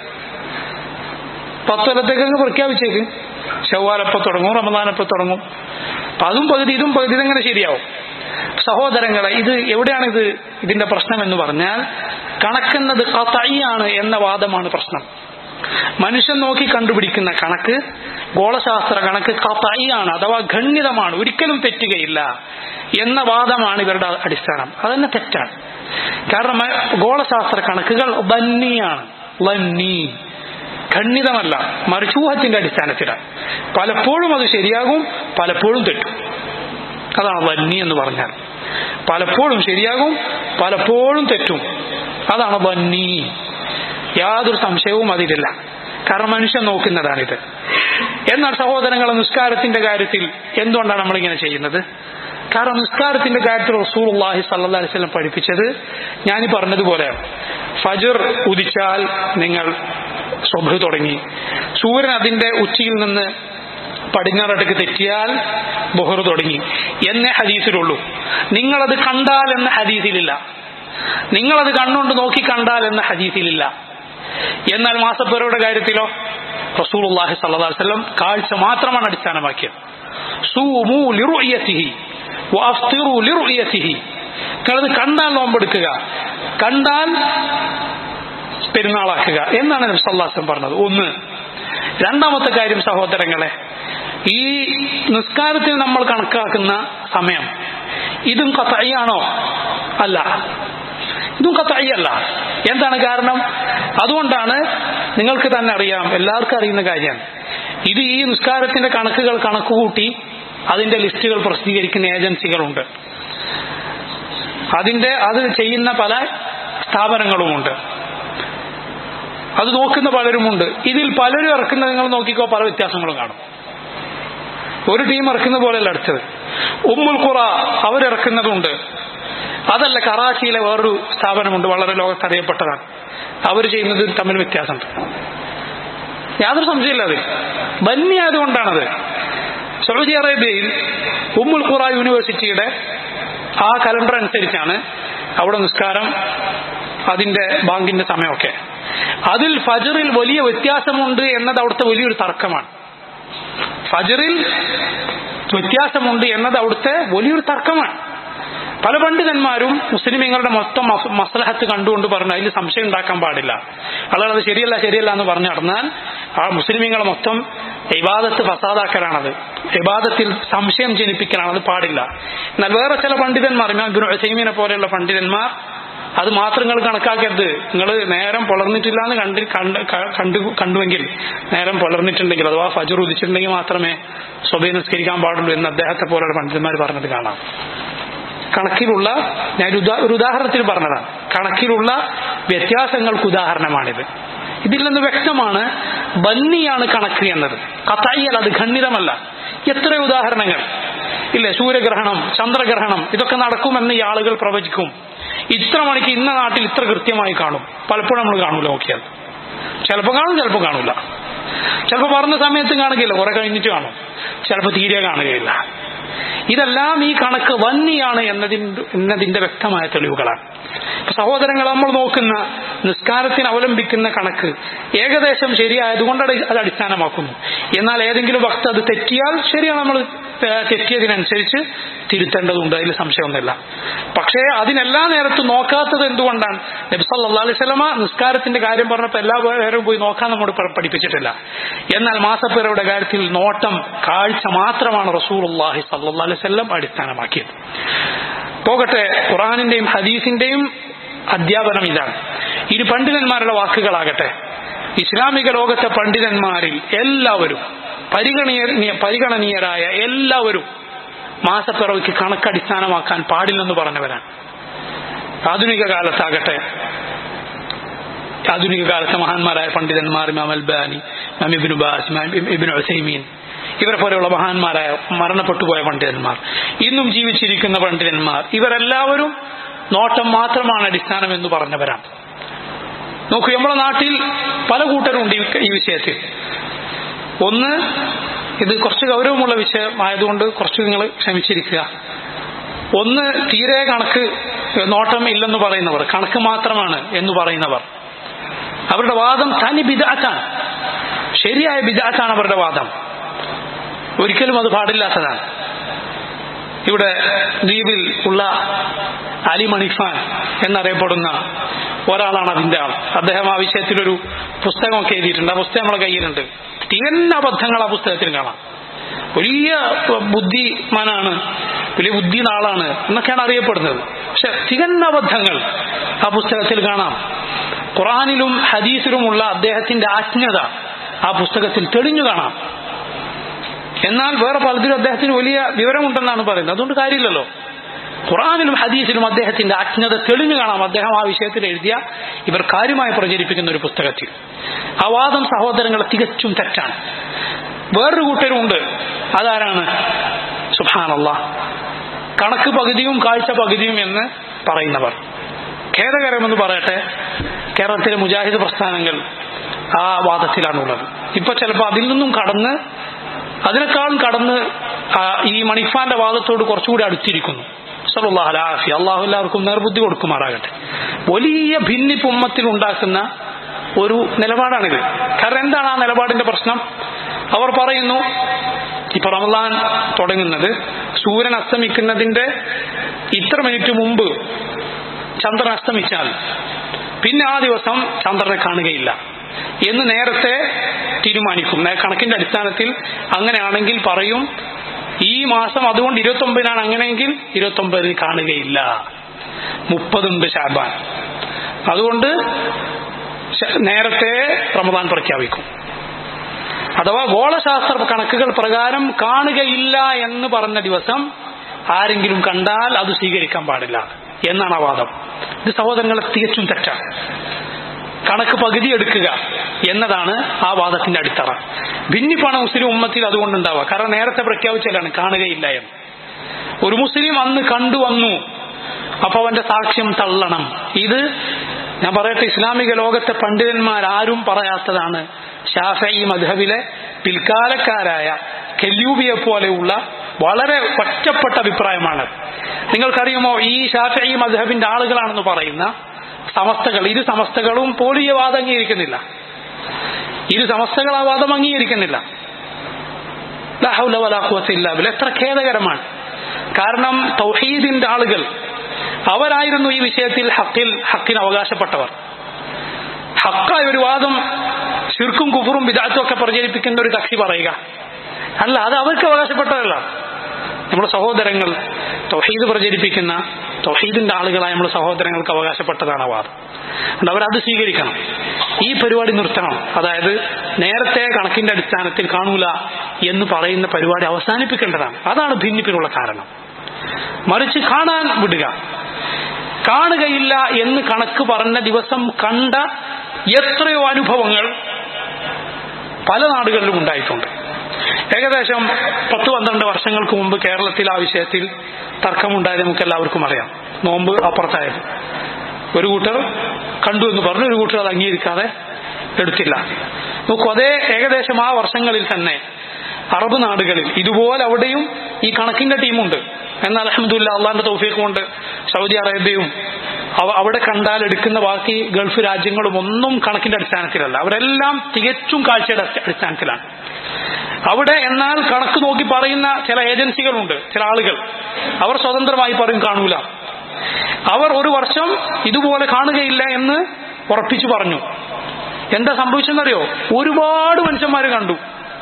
പത്ത് കൊല്ലത്തേക്ക് അങ്ങ് പ്രഖ്യാപിച്ചേക്ക് ചൊവ്വാലപ്പ തുടങ്ങും റമദാനപ്പ തുടങ്ങും അപ്പൊ അതും പകുതി ഇതും പകുതി ഇതെങ്ങനെ ശരിയാവും സഹോദരങ്ങളെ ഇത് എവിടെയാണ് ഇത് ഇതിന്റെ പ്രശ്നം എന്ന് പറഞ്ഞാൽ കണക്കെന്നത് കത്തയ്യാണ് എന്ന വാദമാണ് പ്രശ്നം മനുഷ്യൻ നോക്കി കണ്ടുപിടിക്കുന്ന കണക്ക് ഗോളശാസ്ത്ര കണക്ക് കത്തയ്യാണ് അഥവാ ഗണ്യതമാണ് ഒരിക്കലും തെറ്റുകയില്ല എന്ന വാദമാണ് ഇവരുടെ അടിസ്ഥാനം അതന്നെ തെറ്റാണ് കാരണം ഗോളശാസ്ത്ര കണക്കുകൾ ബന്നിയാണ് ലന്നി ഖണ്ഡിതമല്ല മറിച്ചൂഹത്തിന്റെ അടിസ്ഥാനത്തിലാണ് പലപ്പോഴും അത് ശരിയാകും പലപ്പോഴും തെറ്റും അതാണ് വന്നി എന്ന് പറഞ്ഞാൽ പലപ്പോഴും ശരിയാകും പലപ്പോഴും തെറ്റും അതാണ് വന്നി യാതൊരു സംശയവും അതിലില്ല കാരണം മനുഷ്യൻ നോക്കുന്നതാണിത് എന്നാൽ സഹോദരങ്ങളെ നിസ്കാരത്തിന്റെ കാര്യത്തിൽ എന്തുകൊണ്ടാണ് നമ്മളിങ്ങനെ ചെയ്യുന്നത് കാരണം നിസ്കാരത്തിന്റെ കാര്യത്തിൽ റസൂർഹി സല്ലാ അലിസ്ലം പഠിപ്പിച്ചത് ഞാൻ പറഞ്ഞതുപോലെ ഫജർ ഉദിച്ചാൽ നിങ്ങൾ സ്വഭ തുടങ്ങി സൂര്യൻ അതിന്റെ ഉച്ചയിൽ നിന്ന് പടിഞ്ഞാറടക്ക് തെറ്റിയാൽ ബൊഹർ തുടങ്ങി എന്നേ ഹദീസിലുള്ളൂ നിങ്ങളത് കണ്ടാൽ എന്ന ഹദീസിലില്ല നിങ്ങളത് കണ്ണുകൊണ്ട് നോക്കി കണ്ടാൽ എന്ന ഹദീസിലില്ല എന്നാൽ മാസപ്പേരുടെ കാര്യത്തിലോ റസൂൽ അള്ളാഹി സല്ലാ വല്ലം കാഴ്ച മാത്രമാണ് അടിസ്ഥാനമാക്കിയത് സൂമു ലിറുയത്തിഹി വഅഫ്തിറു ലിറുയത്തിഹി നിങ്ങളത് കണ്ടാൽ നോമ്പെടുക്കുക കണ്ടാൽ പെരുന്നാളാക്കുക എന്നാണ് നബി സല്ലാസം പറഞ്ഞത് ഒന്ന് രണ്ടാമത്തെ കാര്യം സഹോദരങ്ങളെ ഈ നിസ്കാരത്തിൽ നമ്മൾ കണക്കാക്കുന്ന സമയം ഇതും കത്തയ്യാണോ അല്ല ഇതും കത്തയ്യല്ല എന്താണ് കാരണം അതുകൊണ്ടാണ് നിങ്ങൾക്ക് തന്നെ അറിയാം എല്ലാവർക്കും അറിയുന്ന കാര്യമാണ് ഇത് ഈ നിസ്കാരത്തിന്റെ കണക്കുകൾ കണക്കുകൂട്ടി അതിന്റെ ലിസ്റ്റുകൾ പ്രസിദ്ധീകരിക്കുന്ന ഏജൻസികളുണ്ട് അതിന്റെ അത് ചെയ്യുന്ന പല സ്ഥാപനങ്ങളുമുണ്ട് അത് നോക്കുന്ന പലരുമുണ്ട് ഇതിൽ പലരും ഇറക്കുന്ന നിങ്ങൾ നോക്കിക്കോ പല വ്യത്യാസങ്ങളും കാണും ഒരു ടീം ഇറക്കുന്ന പോലെയല്ല അടുത്തത് ഉമ്മുൽ ഖുറ അവരിറക്കുന്നതുണ്ട് അതല്ല കറാച്ചിയിലെ വേറൊരു സ്ഥാപനമുണ്ട് വളരെ ലോകത്ത് അറിയപ്പെട്ടതാണ് അവർ ചെയ്യുന്നത് തമ്മിൽ വ്യത്യാസമുണ്ട് യാതൊരു സംശയമില്ല അത് ബന്നി ആയതുകൊണ്ടാണത് സൗദി അറേബ്യയിൽ ഉമ്മുൽ ഖുറ യൂണിവേഴ്സിറ്റിയുടെ ആ കലണ്ടർ അനുസരിച്ചാണ് അവിടെ നിസ്കാരം അതിന്റെ ബാങ്കിന്റെ സമയമൊക്കെ അതിൽ ഫജറിൽ വലിയ വ്യത്യാസമുണ്ട് എന്നത് അവിടുത്തെ വലിയൊരു തർക്കമാണ് ഫജറിൽ വ്യത്യാസമുണ്ട് എന്നത് അവിടുത്തെ വലിയൊരു തർക്കമാണ് പല പണ്ഡിതന്മാരും മുസ്ലിമീങ്ങളുടെ മൊത്തം മസലഹത്ത് കണ്ടുകൊണ്ട് പറഞ്ഞു അതിൽ സംശയം ഉണ്ടാക്കാൻ പാടില്ല അതാണ് അത് ശരിയല്ല ശരിയല്ല എന്ന് പറഞ്ഞു നടന്നാൽ ആ മുസ്ലിമീങ്ങളെ മൊത്തം ഇബാദത്ത് ഫസാദാക്കലാണത് ഇബാദത്തിൽ സംശയം ജനിപ്പിക്കലാണ് അത് പാടില്ല എന്നാൽ വേറെ ചില പണ്ഡിതന്മാർ സൈമീനെ പോലെയുള്ള പണ്ഡിതന്മാർ അത് മാത്രം നിങ്ങൾ കണക്കാക്കരുത് നിങ്ങൾ നേരം പുലർന്നിട്ടില്ല എന്ന് കണ്ട് കണ്ടു കണ്ടുവെങ്കിൽ നേരം പുലർന്നിട്ടുണ്ടെങ്കിൽ അഥവാ ഫജർ ഉദിച്ചിട്ടുണ്ടെങ്കിൽ മാത്രമേ സ്വഭയെ നിസ്കരിക്കാൻ പാടുള്ളൂ എന്ന് അദ്ദേഹത്തെ പോലെയുള്ള പണ്ഡിതന്മാർ പറഞ്ഞത് കാണാം കണക്കിലുള്ള ഞാൻ ഒരു ഉദാഹരണത്തിൽ പറഞ്ഞതാണ് കണക്കിലുള്ള വ്യത്യാസങ്ങൾക്ക് ഉദാഹരണമാണിത് ഇതിൽ നിന്ന് വ്യക്തമാണ് ബന്നിയാണ് കണക്ക് എന്നത് കത്തായിയൽ അത് ഖണ്ഡിതമല്ല എത്ര ഉദാഹരണങ്ങൾ ഇല്ലേ സൂര്യഗ്രഹണം ചന്ദ്രഗ്രഹണം ഇതൊക്കെ നടക്കുമെന്ന് ഈ ആളുകൾ പ്രവചിക്കും ഇത്ര മണിക്ക് ഇന്ന നാട്ടിൽ ഇത്ര കൃത്യമായി കാണും പലപ്പോഴും നമ്മൾ കാണൂല നോക്കിയാൽ ചിലപ്പോൾ കാണും ചിലപ്പോൾ കാണൂല ചിലപ്പോൾ പറഞ്ഞ സമയത്ത് കാണുകയില്ല കുറെ കഴിഞ്ഞിട്ട് കാണും ചിലപ്പോൾ തീരെ കാണുകയില്ല ഇതെല്ലാം ഈ കണക്ക് വന്നിയാണ് എന്നതിന്റെ എന്നതിന്റെ വ്യക്തമായ തെളിവുകളാണ് സഹോദരങ്ങൾ നമ്മൾ നോക്കുന്ന നിസ്കാരത്തിന് അവലംബിക്കുന്ന കണക്ക് ഏകദേശം ശരിയായതുകൊണ്ട് അത് അടിസ്ഥാനമാക്കുന്നു എന്നാൽ ഏതെങ്കിലും വക്ത അത് തെറ്റിയാൽ ശരിയാണ് നമ്മൾ തെറ്റിയതിനനുസരിച്ച് തിരുത്തേണ്ടതുണ്ട് അതിൽ സംശയമൊന്നുമില്ല പക്ഷേ അതിനെല്ലാ നേരത്തും നോക്കാത്തത് എന്തുകൊണ്ടാണ് നബ്സല്ലാ അലൈവലമ നിസ്കാരത്തിന്റെ കാര്യം പറഞ്ഞപ്പോൾ എല്ലാ പേരും പോയി നോക്കാൻ നമ്മോട് പഠിപ്പിച്ചിട്ടില്ല എന്നാൽ മാസപ്പേരയുടെ കാര്യത്തിൽ നോട്ടം കാഴ്ച മാത്രമാണ് റസൂൽ അള്ളാഹി സല്ലാ അലൈവല്ലം അടിസ്ഥാനമാക്കിയത് പോകട്ടെ ഖുറാനിന്റെയും ഹദീസിന്റെയും അധ്യാപനം ഇതാണ് ഇനി പണ്ഡിതന്മാരുടെ വാക്കുകളാകട്ടെ ഇസ്ലാമിക ലോകത്തെ പണ്ഡിതന്മാരിൽ എല്ലാവരും പരിഗണനീയ പരിഗണനീയരായ എല്ലാവരും മാസപ്പിറവിക്ക് കണക്കടിസ്ഥാനമാക്കാൻ പാടില്ലെന്ന് പറഞ്ഞവരാണ് ആധുനിക കാലത്താകട്ടെ ആധുനിക കാലത്തെ മഹാന്മാരായ പണ്ഡിതന്മാർ ഇമാം അൽബാനി ഇമാം ഇബിനു ബാസ് ഇമാം ഇബിനു ഉസൈമീൻ ഇവരെ പോലെയുള്ള മഹാന്മാരായ മരണപ്പെട്ടുപോയ പണ്ഡിതന്മാർ ഇന്നും ജീവിച്ചിരിക്കുന്ന പണ്ഡിതന്മാർ ഇവരെല്ലാവരും നോട്ടം മാത്രമാണ് അടിസ്ഥാനം എന്ന് പറഞ്ഞവരാണ് നോക്കൂ നമ്മുടെ നാട്ടിൽ പല കൂട്ടരുണ്ട് ഈ- ഈ വിഷയത്തിൽ ഒന്ന് ഇത് കുറച്ച് ഗൗരവമുള്ള വിഷയമായതുകൊണ്ട് കുറച്ച് നിങ്ങൾ ക്ഷമിച്ചിരിക്കുക ഒന്ന് തീരെ കണക്ക് നോട്ടം ഇല്ലെന്ന് പറയുന്നവർ കണക്ക് മാത്രമാണ് എന്ന് പറയുന്നവർ അവരുടെ വാദം തനി ബിദാറ്റാണ് ശരിയായ ബിദാറ്റാണ് അവരുടെ വാദം ഒരിക്കലും അത് പാടില്ലാത്തതാണ് ഇവിടെ ദ്വീപിൽ ഉള്ള അലി മണിഫാൻ എന്നറിയപ്പെടുന്ന ഒരാളാണ് അതിന്റെ ആൾ അദ്ദേഹം ആ വിഷയത്തിലൊരു പുസ്തകമൊക്കെ എഴുതിയിട്ടുണ്ട് ആ പുസ്തകം നമ്മുടെ കയ്യിലുണ്ട് തികഞ്ഞ അബദ്ധങ്ങൾ ആ പുസ്തകത്തിൽ കാണാം വലിയ ബുദ്ധിമാനാണ് വലിയ ബുദ്ധി ആളാണ് എന്നൊക്കെയാണ് അറിയപ്പെടുന്നത് പക്ഷെ തികഞ്ഞ അബദ്ധങ്ങൾ ആ പുസ്തകത്തിൽ കാണാം ഖുറാനിലും ഹദീസിലുമുള്ള അദ്ദേഹത്തിന്റെ ആജ്ഞത ആ പുസ്തകത്തിൽ തെളിഞ്ഞു കാണാം എന്നാൽ വേറെ പലതിലും അദ്ദേഹത്തിന് വലിയ വിവരമുണ്ടെന്നാണ് പറയുന്നത് അതുകൊണ്ട് കാര്യമില്ലല്ലോ ഖുറാനിലും ഹദീസിലും അദ്ദേഹത്തിന്റെ അജ്ഞത തെളിഞ്ഞു കാണാം അദ്ദേഹം ആ വിഷയത്തിൽ എഴുതിയ ഇവർ കാര്യമായി പ്രചരിപ്പിക്കുന്ന ഒരു പുസ്തകത്തിൽ ആ വാദം സഹോദരങ്ങൾ തികച്ചും തെറ്റാണ് വേറൊരു കൂട്ടരുമുണ്ട് അതാരാണ് സുഹാനല്ല കണക്ക് പകുതിയും കാഴ്ച പകുതിയും എന്ന് പറയുന്നവർ ഖേദകരമെന്ന് പറയട്ടെ കേരളത്തിലെ മുജാഹിദ് പ്രസ്ഥാനങ്ങൾ ആ വാദത്തിലാണുള്ളത് ഇപ്പൊ ചിലപ്പോൾ അതിൽ നിന്നും കടന്ന് അതിനേക്കാളും കടന്ന് ആ, ഈ മണിഫാന്റെ വാദത്തോട് കുറച്ചുകൂടി അടുത്തിരിക്കുന്നു സല്ലല്ലാഹു അലൈഹി വസല്ലം. അള്ളാഹു എല്ലാവർക്കും നേർബുദ്ധി കൊടുക്കുമാറാകട്ടെ വലിയ ഭിന്നിപ്പ് ഉമ്മത്തിൽ ഉണ്ടാക്കുന്ന ഒരു നിലപാടാണിത് കാരണം എന്താണ് ആ നിലപാടിന്റെ പ്രശ്നം അവർ പറയുന്നു ഇപ്പൊ റമദാൻ തുടങ്ങുന്നത് സൂര്യൻ അസ്തമിക്കുന്നതിന്റെ ഇത്ര മിനിറ്റ് മുമ്പ് ചന്ദ്രൻ അസ്തമിച്ചാൽ പിന്നെ ആ ദിവസം ചന്ദ്രനെ കാണുകയില്ല എന്ന് നേരത്തെ തീരുമാനിക്കും നേ- കണക്കിന്റെ അടിസ്ഥാനത്തിൽ അങ്ങനെയാണെങ്കിൽ പറയും ഈ മാസം അതുകൊണ്ട് ഇരുപത്തി ഒമ്പതിനാണ് അങ്ങനെയെങ്കിൽ ഇരുപത്തി ഒമ്പതിന് കാണുകയില്ല മുപ്പതുണ്ട് ഷാബാൻ അതുകൊണ്ട് ശ- നേരത്തെ റമദാൻ പ്രഖ്യാപിക്കും അഥവാ ഗോളശാസ്ത്ര കണക്കുകൾ പ്രകാരം കാണുകയില്ല എന്ന് പറഞ്ഞ ദിവസം ആരെങ്കിലും കണ്ടാൽ അത് സ്വീകരിക്കാൻ പാടില്ല എന്നാണ് ആ വാദം ഇത് സഹോദരങ്ങളെ തികച്ചും തെറ്റാണ് കണക്ക് പകുതി എടുക്കുക എന്നതാണ് ആ വാദത്തിന്റെ അടിത്തറ ഭിന്നിപ്പാണ് മുസ്ലിം ഉമ്മത്തിൽ അതുകൊണ്ടുണ്ടാവുക കാരണം നേരത്തെ പ്രഖ്യാപിച്ചാലാണ് കാണുകയില്ല എന്ന് ഒരു മുസ്ലിം അന്ന് കണ്ടുവന്നു അപ്പൊ അവന്റെ സാക്ഷ്യം തള്ളണം ഇത് ഞാൻ പറയട്ടെ ഇസ്ലാമിക ലോകത്തെ പണ്ഡിതന്മാരാരും പറയാത്തതാണ് ഷാഫി മധബിലെ പിൽക്കാലക്കാരായ കെല്യൂബിയെ പോലെയുള്ള വളരെ ഒറ്റപ്പെട്ട അഭിപ്രായമാണ് നിങ്ങൾക്കറിയുമോ ഈ ഷാഫി മധബിന്റെ ആളുകളാണെന്ന് പറയുന്ന സമസ്തകൾ ഇരു സമസ്തകളും പോളിയ വാദം അംഗീകരിക്കുന്നില്ല ഇരു സമസ്തകൾ ആ വാദം അംഗീകരിക്കുന്നില്ല ലാ ഹൗല വലാ ഖുവത ഇല്ലാ ബില്ലാഹ്. എത്ര ഖേദകരമാണ് കാരണം തൗഹീദിന്റെ ആളുകൾ അവരായിരുന്നു ഈ വിഷയത്തിൽ ഹക്കിൽ ഹക്കിന് അവകാശപ്പെട്ടവർ ഹക്കായ ഒരു വാദം ശിർക്കും കുഫറും വിദാത്തും ഒക്കെ പ്രചരിപ്പിക്കുന്ന ഒരു കക്ഷി പറയുക അല്ല അത് അവർക്ക് അവകാശപ്പെട്ടതല്ല നമ്മുടെ സഹോദരങ്ങൾ തൗഹീദ് പ്രചരിപ്പിക്കുന്ന തൗഹീദിന്റെ ആളുകളായ നമ്മുടെ സഹോദരങ്ങൾക്ക് അവകാശപ്പെട്ടതാണ് ആ വാദം അതുകൊണ്ട് അവരത് സ്വീകരിക്കണം ഈ പരിപാടി നിർത്തണം അതായത് നേരത്തെ കണക്കിന്റെ അടിസ്ഥാനത്തിൽ കാണൂല എന്ന് പറയുന്ന പരിപാടി അവസാനിപ്പിക്കേണ്ടതാണ് അതാണ് ഭിന്നിപ്പിനുള്ള കാരണം മറിച്ച് കാണാൻ വിടുക കാണുകയില്ല എന്ന് കണക്ക് പറഞ്ഞ ദിവസം കണ്ട എത്രയോ അനുഭവങ്ങൾ പല നാടുകളിലും ഉണ്ടായിട്ടുണ്ട് ഏകദേശം പത്ത് പന്ത്രണ്ട് വർഷങ്ങൾക്ക് മുമ്പ് കേരളത്തിൽ ആ വിഷയത്തിൽ തർക്കമുണ്ടായത് നമുക്ക് എല്ലാവർക്കും അറിയാം നോമ്പ് അപ്പുറത്തായത് ഒരു കൂട്ടർ കണ്ടു എന്ന് പറഞ്ഞു ഒരു കൂട്ടർ അത് അംഗീകരിക്കാതെ എടുത്തില്ല നോക്കൂ അതേ ഏകദേശം ആ വർഷങ്ങളിൽ തന്നെ അറബ് നാടുകളിൽ ഇതുപോലെ അവിടെയും ഈ കണക്കിന്റെ ടീമുണ്ട് എന്നാൽ അഹമ്മദില്ല അള്ളാന്റെ തൗഫീഖ് കൊണ്ട് സൗദി അറേബ്യയും അവ- അവിടെ കണ്ടാൽ എടുക്കുന്ന ബാക്കി ഗൾഫ് രാജ്യങ്ങളും ഒന്നും കണക്കിന്റെ അടിസ്ഥാനത്തിലല്ല അവരെല്ലാം തികച്ചും കാഴ്ചയുടെ അടി- അടിസ്ഥാനത്തിലാണ് അവിടെ എന്നാൽ കണക്ക് നോക്കി പറയുന്ന ചില ഏജൻസികളുണ്ട് ചില ആളുകൾ അവർ സ്വതന്ത്രമായി പറയും കാണൂല അവർ ഒരു വർഷം ഇതുപോലെ കാണുകയില്ല എന്ന് ഉറപ്പിച്ചു പറഞ്ഞു എന്താ സംഭവിച്ചെന്നറിയോ ഒരുപാട് മനുഷ്യന്മാർ കണ്ടു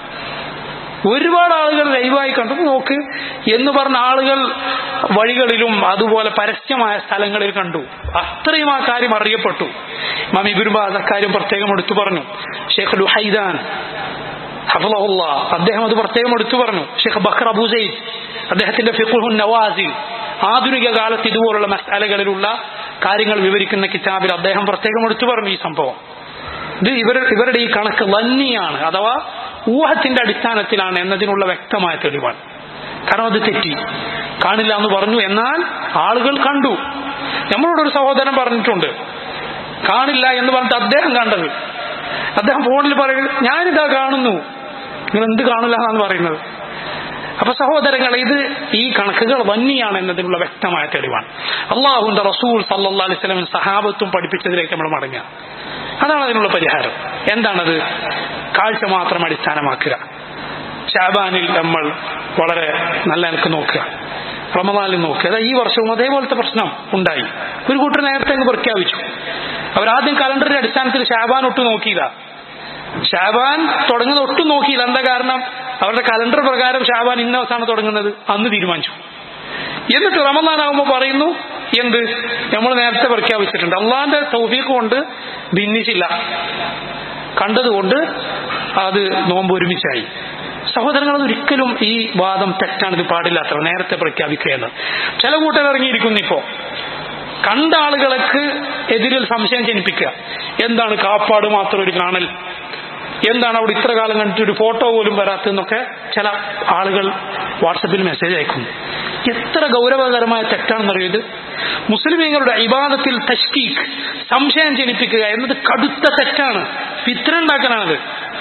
ഒരുപാട് ആളുകൾ ലൈവായി കണ്ടു നോക്ക് എന്ന് പറഞ്ഞ ആളുകൾ വഴികളിലും അതുപോലെ പരസ്യമായ സ്ഥലങ്ങളിൽ കണ്ടു അത്രയും ആ കാര്യം അറിയപ്പെട്ടു മമി ബിർബാദ് അക്കാര്യം പ്രത്യേകം എടുത്തു പറഞ്ഞു ഷെയ്ഖ് ലുഹൈദാൻ ഹഫളഹുല്ല അദ്ദേഹം അത് പ്രത്യേകം എടുത്തു പറഞ്ഞു ഷെയ്ഖ് ബക്കർ അബൂ സെയ്ദ് അദ്ദേഹത്തിന്റെ ഫിഖുഹുൻ നവാസിൽ ആധുനിക കാലത്ത് ഇതുപോലുള്ള മസാലകളിലുള്ള കാര്യങ്ങൾ വിവരിക്കുന്ന കിതാബിൽ അദ്ദേഹം പ്രത്യേകം എടുത്തു പറഞ്ഞു ഈ സംഭവം ഇത് ഇവർ ഇവരുടെ ഈ കണക്ക് വന്നിയാണ് അഥവാ ഊഹത്തിന്റെ അടിസ്ഥാനത്തിലാണ് എന്നതിനുള്ള വ്യക്തമായ തെളിവാണ് കാരണം അത് തെറ്റി കാണില്ല എന്ന് പറഞ്ഞു എന്നാൽ ആളുകൾ കണ്ടു നമ്മളോടൊരു സഹോദരൻ പറഞ്ഞിട്ടുണ്ട് കാണില്ല എന്ന് പറഞ്ഞിട്ട് അദ്ദേഹം കണ്ടത് അദ്ദേഹം ഫോണിൽ പറയുന്നത് ഞാനിതാ കാണുന്നു നിങ്ങൾ എന്ത് കാണില്ല എന്നാണ് പറയുന്നത് അപ്പൊ സഹോദരങ്ങൾ ഇത് ഈ കണക്കുകൾ വന്നിയാണ് എന്നതിനുള്ള വ്യക്തമായ തെളിവാണ് അള്ളാഹുന്റെ റസൂൽ സല്ലാ അലൈഹി സ്വലം സഹാബത്തും പഠിപ്പിച്ചതിലേക്ക് നമ്മൾ മടങ്ങുക അതാണ് അതിനുള്ള പരിഹാരം എന്താണത് കാഴ്ച മാത്രം അടിസ്ഥാനമാക്കുക ഷാബാനിൽ നമ്മൾ വളരെ നല്ല എനിക്ക് നോക്കുക റമദാനിൽ നോക്കുക അതാ ഈ വർഷവും അതേപോലത്തെ പ്രശ്നം ഉണ്ടായി ഒരു കൂട്ടർ നേരത്തെ അങ്ങ് പ്രഖ്യാപിച്ചു അവരാദ്യം കലണ്ടറിന്റെ അടിസ്ഥാനത്തിൽ ഷാബാൻ ഒട്ട് നോക്കിയില്ല ഷാബാൻ തുടങ്ങുന്നത് ഒട്ടും നോക്കിയില്ല എന്താ കാരണം അവരുടെ കലണ്ടർ പ്രകാരം ഷാബാൻ ഇന്ന ദിവസമാണ് തുടങ്ങുന്നത് അന്ന് തീരുമാനിച്ചു എന്നിട്ട് റമദാനാകുമ്പോൾ പറയുന്നു എന്ത് നമ്മൾ നേരത്തെ പ്രഖ്യാപിച്ചിട്ടുണ്ട് അള്ളാന്റെ തൗഫീഖ് കൊണ്ട് ഭിന്നിച്ചില്ല കണ്ടതുകൊണ്ട് അത് നോമ്പ് ഒരുമിച്ചായി സഹോദരങ്ങൾ ഒരിക്കലും ഈ വാദം തെറ്റാണ് ഇത് പാടില്ലാത്ത നേരത്തെ പ്രഖ്യാപിക്കുകയെന്ന് ചില കൂട്ടർ ഇറങ്ങിയിരിക്കുന്നു ഇപ്പോ കണ്ട ആളുകൾക്ക് എതിരിൽ സംശയം ജനിപ്പിക്കുക എന്താണ് കാപ്പാട് മാത്രം ഒരു കാണൽ എന്താണ് അവിടെ ഇത്ര കാലം കണ്ടിട്ട് ഒരു ഫോട്ടോ പോലും വരാത്തെന്നൊക്കെ ചില ആളുകൾ വാട്സപ്പിൽ മെസ്സേജ് അയക്കുന്നു എത്ര ഗൗരവകരമായ തെറ്റാണെന്നറിയോ ഇത് മുസ്ലിമീങ്ങളുടെ ഇബാദത്തിൽ തഷ്കീഖ് സംശയം ജനിപ്പിക്കുക എന്നത് കടുത്ത തെറ്റാണ് ഫിത്ര ഉണ്ടാക്കാനാണത്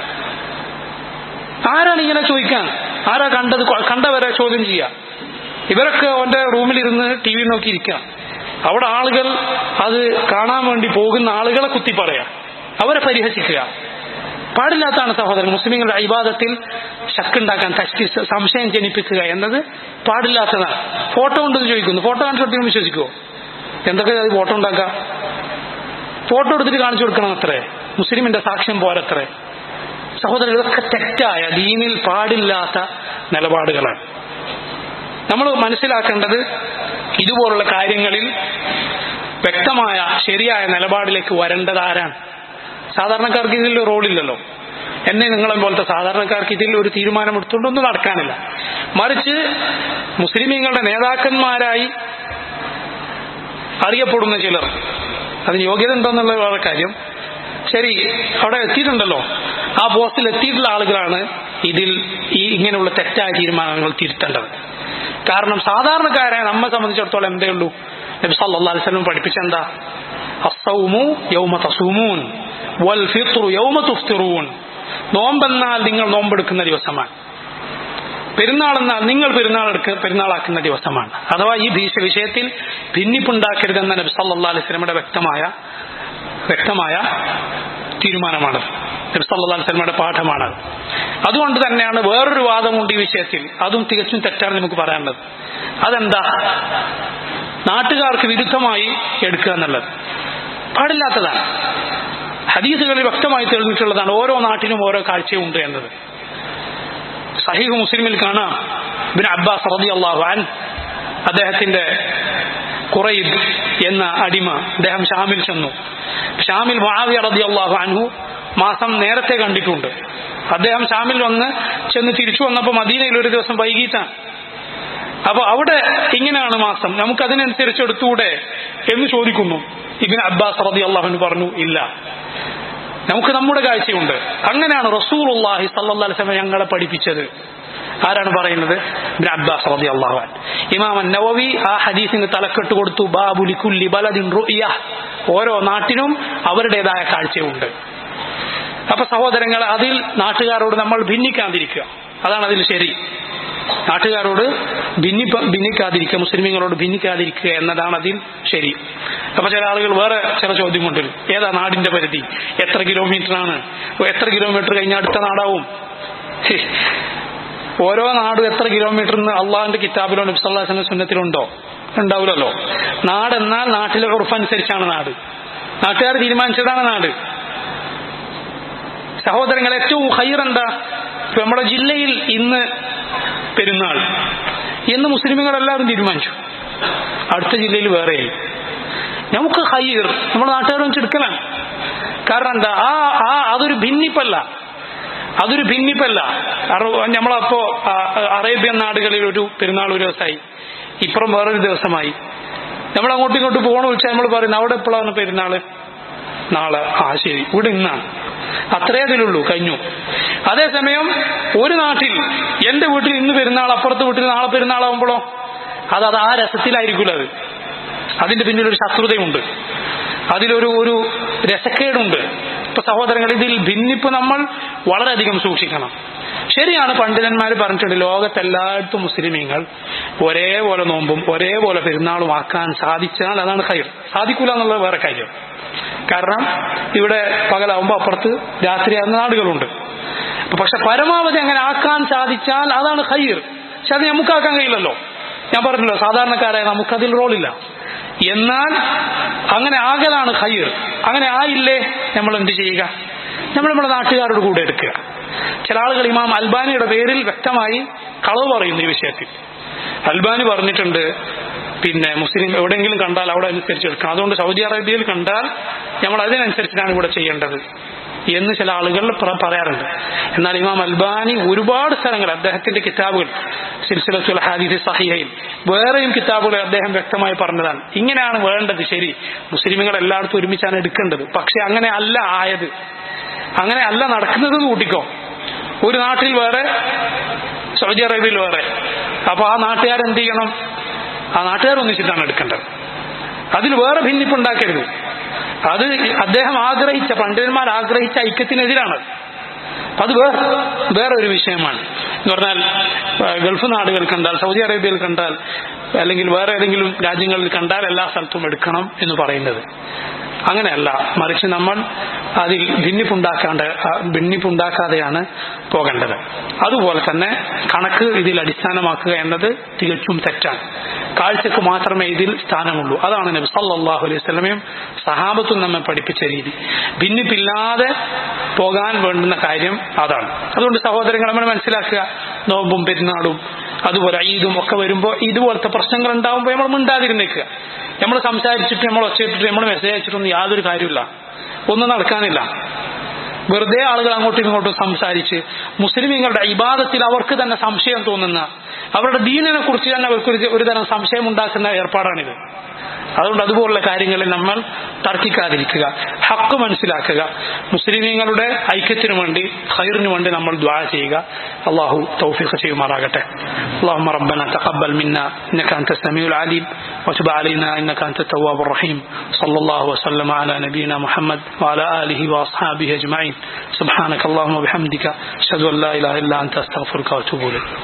ആരാണ് ഇങ്ങനെ ചോദിക്കാൻ ആരാ കണ്ടത് കണ്ടവരെ ചോദ്യം ചെയ്യുക ഇവരൊക്കെ അവന്റെ റൂമിലിരുന്ന് ടി വി നോക്കിയിരിക്കുക അവിടെ ആളുകൾ അത് കാണാൻ വേണ്ടി പോകുന്ന ആളുകളെ കുത്തി പറയാം അവരെ പരിഹസിക്കുക പാടില്ലാത്തതാണ് സഹോദരൻ മുസ്ലിങ്ങളുടെ അഭിവാദത്തിൽ ശക്കുണ്ടാക്കാൻ തഷ്ടി സംശയം ജനിപ്പിക്കുക എന്നത് പാടില്ലാത്തതാണ് ഫോട്ടോ ഉണ്ടെന്ന് ചോദിക്കുന്നു ഫോട്ടോ കാണിച്ചു കൊടുത്തെങ്കിൽ വിശ്വസിക്കുമോ എന്തൊക്കെ അത് ഫോട്ടോ ഉണ്ടാക്കാം ഫോട്ടോ എടുത്തിട്ട് കാണിച്ചു കൊടുക്കണം അത്രേ മുസ്ലിമിന്റെ സാക്ഷ്യം പോരത്രേ സഹോദരൻ ഇതൊക്കെ തെറ്റായ ദീനിൽ പാടില്ലാത്ത നിലപാടുകളാണ് നമ്മൾ മനസ്സിലാക്കേണ്ടത് ഇതുപോലുള്ള കാര്യങ്ങളിൽ വ്യക്തമായ ശരിയായ നിലപാടിലേക്ക് വരേണ്ടത് ആരാണ് സാധാരണക്കാർക്ക് ഇതിൽ റോളില്ലല്ലോ എന്നെ നിങ്ങളെ പോലത്തെ സാധാരണക്കാർക്ക് ഇതിൽ ഒരു തീരുമാനം എടുത്തുകൊണ്ടൊന്നും നടക്കാനില്ല മറിച്ച് മുസ്ലിമീങ്ങളുടെ നേതാക്കന്മാരായി അറിയപ്പെടുന്ന ചിലർ അതിന് യോഗ്യത ഉണ്ടോന്നുള്ള വേറെ കാര്യം ശരി അവിടെ എത്തിയിട്ടുണ്ടല്ലോ ആ പോസ്റ്റിൽ എത്തിയിട്ടുള്ള ആളുകളാണ് ഇതിൽ ഈ ഇങ്ങനെയുള്ള തെറ്റായ തീരുമാനങ്ങൾ തിരുത്തേണ്ടത് കാരണം സാധാരണക്കാരെ നമ്മെ സംബന്ധിച്ചിടത്തോളം എന്തേ ഉള്ളൂ നബി സല്ലല്ലാഹു അലൈഹി വസല്ലം പഠിപ്പിച്ച എന്താ അസ്സൗമു യൗമ തസൂമൂൻ വൽ ഫിത്റു യൗമ തുഫ്തിറൂൻ നോമ്പെന്നാൽ നിങ്ങൾ നോമ്പെടുക്കുന്ന ദിവസമാണ് പെരുന്നാളെന്നാൽ നിങ്ങൾ പെരുന്നാൾ എടുക്ക പെരുന്നാളാക്കുന്ന ദിവസമാണ് അഥവാ ഈ ഭീഷ വിഷയത്തിൽ ഭിന്നിപ്പുണ്ടാക്കരുതെന്ന നബി സല്ലല്ലാഹു അലൈഹി വസല്ലമയുടെ വ്യക്തമായ വ്യക്തമായ തീരുമാനമാണ് നബി സല്ലല്ലാഹു അലൈഹി വസല്ലമയുടെ പാഠമാണ് അതുകൊണ്ട് തന്നെയാണ് വേറൊരു വാദമുണ്ട് ഈ വിഷയത്തിൽ അതും തികച്ചും തെറ്റാണ് നമുക്ക് പറയാനുള്ളത് അതെന്താ നാട്ടുകാർക്ക് വിരുദ്ധമായി എടുക്കുക എന്നുള്ളത് പാടില്ലാത്തതാണ് ഹദീസുകളിൽ വ്യക്തമായി തെളിഞ്ഞിട്ടുള്ളതാണ് ഓരോ നാട്ടിനും ഓരോ കാഴ്ചയും ഉണ്ട് എന്നത് സഹീഹ് മുസ്ലിമിൽ കാണാം ബിൻ അബ്ബാസ് റതി അള്ളാഹു അൻ അദ്ദേഹത്തിന്റെ കുറയിബ് എന്ന അടിമ അദ്ദേഹം ഷാമിൽ ചെന്നു ഷാമിൽ മഹാവിയ റതി അള്ളാഹു അൻഹു മാസം നേരത്തെ കണ്ടിട്ടുണ്ട് അദ്ദേഹം ഷാമിൽ വന്ന് ചെന്ന് തിരിച്ചു വന്നപ്പോൾ മദീനയിൽ ഒരു ദിവസം വൈകിട്ടാണ് അപ്പൊ അവിടെ ഇങ്ങനെയാണ് മാസം നമുക്ക് അതിനനുസരിച്ച് എടുത്തുകൂടെ എന്ന് ചോദിക്കുന്നു ഇബിൻ അബ്ബാസ് റതി അള്ളാഹുന് പറഞ്ഞു ഇല്ല നമുക്ക് നമ്മുടെ കാഴ്ചയുണ്ട് അങ്ങനെയാണ് റസൂൽ അള്ളാഹി സല്ലാ അലൈഹി ഞങ്ങളെ പഠിപ്പിച്ചത് ആരാണ് പറയുന്നത് ഇബ്ൻ അബ്ബാസ് റതി അള്ളാഹു ഇമാം നവവി ആ ഹദീസിന് തലക്കെട്ട് കൊടുത്തു ബാബുലിക്കുല്ലി ബലദിൻ റുയ ഓരോ നാട്ടിനും അവരുടേതായ കാഴ്ചയുണ്ട് അപ്പൊ സഹോദരങ്ങൾ അതിൽ നാട്ടുകാരോട് നമ്മൾ ഭിന്നിക്കാതിരിക്കുക അതാണ് അതിൽ ശരി നാട്ടുകാരോട് ഭിന്നിപ്പ ഭിന്നിക്കാതിരിക്കുക മുസ്ലിമീങ്ങളോട് ഭിന്നിക്കാതിരിക്കുക എന്നതാണ് അതിൽ ശരി അപ്പൊ ചില ആളുകൾ വേറെ ചില ചോദ്യം കൊണ്ടുവരും ഏതാ നാടിന്റെ പരിധി എത്ര കിലോമീറ്റർ ആണ് എത്ര കിലോമീറ്റർ കഴിഞ്ഞ അടുത്ത നാടാവും ഓരോ നാടും എത്ര കിലോമീറ്റർ എന്ന് അള്ളാഹിന്റെ കിതാബിലോ നബ്സല്ലാസിന്റെ സുന്നത്തിലുണ്ടോ ഉണ്ടാവില്ലല്ലോ നാടെന്നാൽ നാട്ടിലെ ഉറപ്പനുസരിച്ചാണ് നാട് നാട്ടുകാർ തീരുമാനിച്ചതാണ് നാട് സഹോദരങ്ങൾ ഏറ്റവും ഹൈർ എന്താ നമ്മുടെ ജില്ലയിൽ ഇന്ന് പെരുന്നാൾ എന്ന് മുസ്ലിമുകളെല്ലാവരും തീരുമാനിച്ചു അടുത്ത ജില്ലയിൽ വേറെയായി നമുക്ക് ഹൈർ നമ്മുടെ നാട്ടുകാർ വെച്ച് എടുക്കലാണ് കാരണം എന്താ ആ ആ അതൊരു ഭിന്നിപ്പല്ല അതൊരു ഭിന്നിപ്പല്ല അറ- നമ്മളപ്പോ ആ, അറേബ്യൻ നാടുകളിൽ ഒരു പെരുന്നാൾ ഒരു ദിവസമായി ഇപ്പുറം വേറൊരു ദിവസമായി നമ്മൾ അങ്ങോട്ടും ഇങ്ങോട്ടും പോകണ വിളിച്ചാൽ നമ്മൾ പറയുന്നത് അവിടെ എപ്പോഴാണ് പെരുന്നാള് നാളെ ആ ശരി ഇവിടെ ഇന്നാണ് അത്രേ അതിലുള്ളൂ കഴിഞ്ഞു അതേസമയം ഒരു നാട്ടിൽ എന്റെ വീട്ടിൽ ഇന്ന് പെരുന്നാൾ അപ്പുറത്തെ വീട്ടിൽ നാളെ പെരുന്നാളാവുമ്പോഴോ അത് അത് ആ രസത്തിലായിരിക്കില്ല അത് അതിന്റെ പിന്നിൽ ഒരു ശത്രുതയുണ്ട് അതിലൊരു ഒരു രസക്കേടുണ്ട് ഇപ്പൊ സഹോദരങ്ങൾ ഇതിൽ ഭിന്നിപ്പ് നമ്മൾ വളരെയധികം സൂക്ഷിക്കണം ശരിയാണ് പണ്ഡിതന്മാർ പറഞ്ഞിട്ടുണ്ട് ലോകത്തെല്ലായിടത്തും മുസ്ലിമീങ്ങൾ ഒരേപോലെ നോമ്പും ഒരേപോലെ പെരുന്നാളും ആക്കാൻ സാധിച്ചാൽ അതാണ് കയർ സാധിക്കൂല എന്നുള്ളത് വേറെ കാര്യം കാരണം ഇവിടെ പകലാവുമ്പോൾ അപ്പുറത്ത് രാത്രിയാകുന്ന നാടുകളുണ്ട് പക്ഷെ പരമാവധി അങ്ങനെ ആക്കാൻ സാധിച്ചാൽ അതാണ് ഹൈർ പക്ഷെ അത് നമുക്കാക്കാൻ കഴിയില്ലല്ലോ ഞാൻ പറഞ്ഞല്ലോ സാധാരണക്കാരായ നമുക്കതിൽ റോളില്ല എന്നാൽ അങ്ങനെ ആകലാണ് ഹൈർ അങ്ങനെ ആയില്ലേ നമ്മൾ എന്ത് ചെയ്യുക നമ്മൾ നമ്മുടെ നാട്ടുകാരോട് കൂടെ എടുക്കുക ചില ആളുകൾ ഇമാം അൽബാനിയുടെ പേരിൽ വ്യക്തമായി കളവ് പറയുന്നു ഈ വിഷയത്തിൽ അൽബാനി പറഞ്ഞിട്ടുണ്ട് പിന്നെ മുസ്ലിം എവിടെയെങ്കിലും കണ്ടാൽ അവിടെ അനുസരിച്ച് എടുക്കണം അതുകൊണ്ട് സൗദി അറേബ്യയിൽ കണ്ടാൽ നമ്മൾ അതിനനുസരിച്ചിട്ടാണ് ഇവിടെ ചെയ്യേണ്ടത് എന്ന് ചില ആളുകൾ പ്ര- പറയാറുണ്ട് എന്നാൽ ഇമാം അൽബാനി ഒരുപാട് സ്ഥലങ്ങൾ അദ്ദേഹത്തിന്റെ കിതാബുകൾ സിൽസിലത്തുൽ ഹാദിസ് സഹിഹയിൽ വേറെയും കിതാബുകൾ അദ്ദേഹം വ്യക്തമായി പറഞ്ഞതാണ് ഇങ്ങനെയാണ് വേണ്ടത് ശരി മുസ്ലിമുകൾ എല്ലായിടത്തും ഒരുമിച്ചാണ് എടുക്കേണ്ടത് പക്ഷെ അങ്ങനെ അല്ല ആയത് അങ്ങനെ അല്ല നടക്കുന്നത് കൂട്ടിക്കോ ഒരു നാട്ടിൽ വേറെ സൗദി അറേബ്യയിൽ വേറെ അപ്പൊ ആ നാട്ടുകാരെന്ത് ചെയ്യണം ആ നാട്ടുകാർ ഒന്നിച്ചിട്ടാണ് എടുക്കേണ്ടത് അതിൽ വേറെ ഭിന്നിപ്പുണ്ടാക്കരുത് അത് അദ്ദേഹം ആഗ്രഹിച്ച പണ്ഡിതന്മാർ ആഗ്രഹിച്ച ഐക്യത്തിനെതിരാണ് അപ്പൊ അത് വേറെ വേറെ ഒരു വിഷയമാണ് എന്ന് പറഞ്ഞാൽ ആ, ഗൾഫ് നാടുകൾ കണ്ടാൽ സൗദി അറേബ്യയിൽ കണ്ടാൽ അല്ലെങ്കിൽ വേറെ ഏതെങ്കിലും രാജ്യങ്ങളിൽ കണ്ടാൽ എല്ലാ സ്ഥലത്തും എടുക്കണം എന്ന് പറയുന്നത് അങ്ങനെയല്ല മറിച്ച് നമ്മൾ അതിൽ ഭിന്നിപ്പുണ്ടാക്കാണ്ട് ആ, ഭിന്നിപ്പുണ്ടാക്കാതെയാണ് പോകേണ്ടത് അതുപോലെ തന്നെ കണക്ക് ഇതിൽ അടിസ്ഥാനമാക്കുക എന്നത് തികച്ചും തെറ്റാണ് കാഴ്ചക്ക് മാത്രമേ ഇതിൽ സ്ഥാനമുള്ളൂ അതാണ് നബി സല്ലല്ലാഹു അലൈഹി വസല്ലമയും സഹാബത്തും നമ്മെ പഠിപ്പിച്ച രീതി ഭിന്നിപ്പില്ലാതെ പോകാൻ വേണ്ടുന്ന കാര്യം അതാണ് അതുകൊണ്ട് സഹോദരങ്ങൾ നമ്മൾ മനസ്സിലാക്കുക നോമ്പും പെരുന്നാളും അതുപോലെ ഈദും ഒക്കെ വരുമ്പോൾ ഇതുപോലത്തെ പ്രശ്നങ്ങൾ ഉണ്ടാകുമ്പോൾ നമ്മൾ മിണ്ടാതിരുന്നേക്കുക നമ്മൾ സംസാരിച്ചിട്ട് നമ്മൾ ഒച്ചയിട്ടിട്ട് നമ്മൾ മെസ്സേജ് അയച്ചിട്ടൊന്നും യാതൊരു കാര്യമില്ല ഒന്നും നടക്കാനില്ല വെറുതെ ആളുകൾ അങ്ങോട്ടും ഇങ്ങോട്ടും സംസാരിച്ച് മുസ്ലിമീങ്ങളുടെ ഇബാദത്തിൽ അവർക്ക് തന്നെ സംശയം തോന്നുന്ന അവരുടെ ദീനിനെ കുറിച്ച് തന്നെ അവർക്ക് ഒരു- ഒരു തരം സംശയം ഉണ്ടാക്കുന്ന ഏർപ്പാടാണിത് അതുകൊണ്ട് അതുപോലുള്ള കാര്യങ്ങളിൽ നമ്മൾ തർക്കിക്കാതിരിക്കുക ഹക്ക് മനസ്സിലാക്കുക മുസ്ലിമീങ്ങളുടെ ഐക്യത്തിനു വേണ്ടി ഖൈറിനു വേണ്ടി നമ്മൾ ദ്വാ ചെയ്യുക അള്ളാഹു തൗഫീഖ് ചെയ്യുമാറാകട്ടെ اللهم ربنا تقبل منا انك انت السميع العليم وتب علينا انك انت التواب الرحيم صلى الله وسلم على نبينا محمد وعلى اله واصحابه اجمعين سبحانك اللهم وبحمدك اشهد ان لا اله الا انت استغفرك واتوب اليك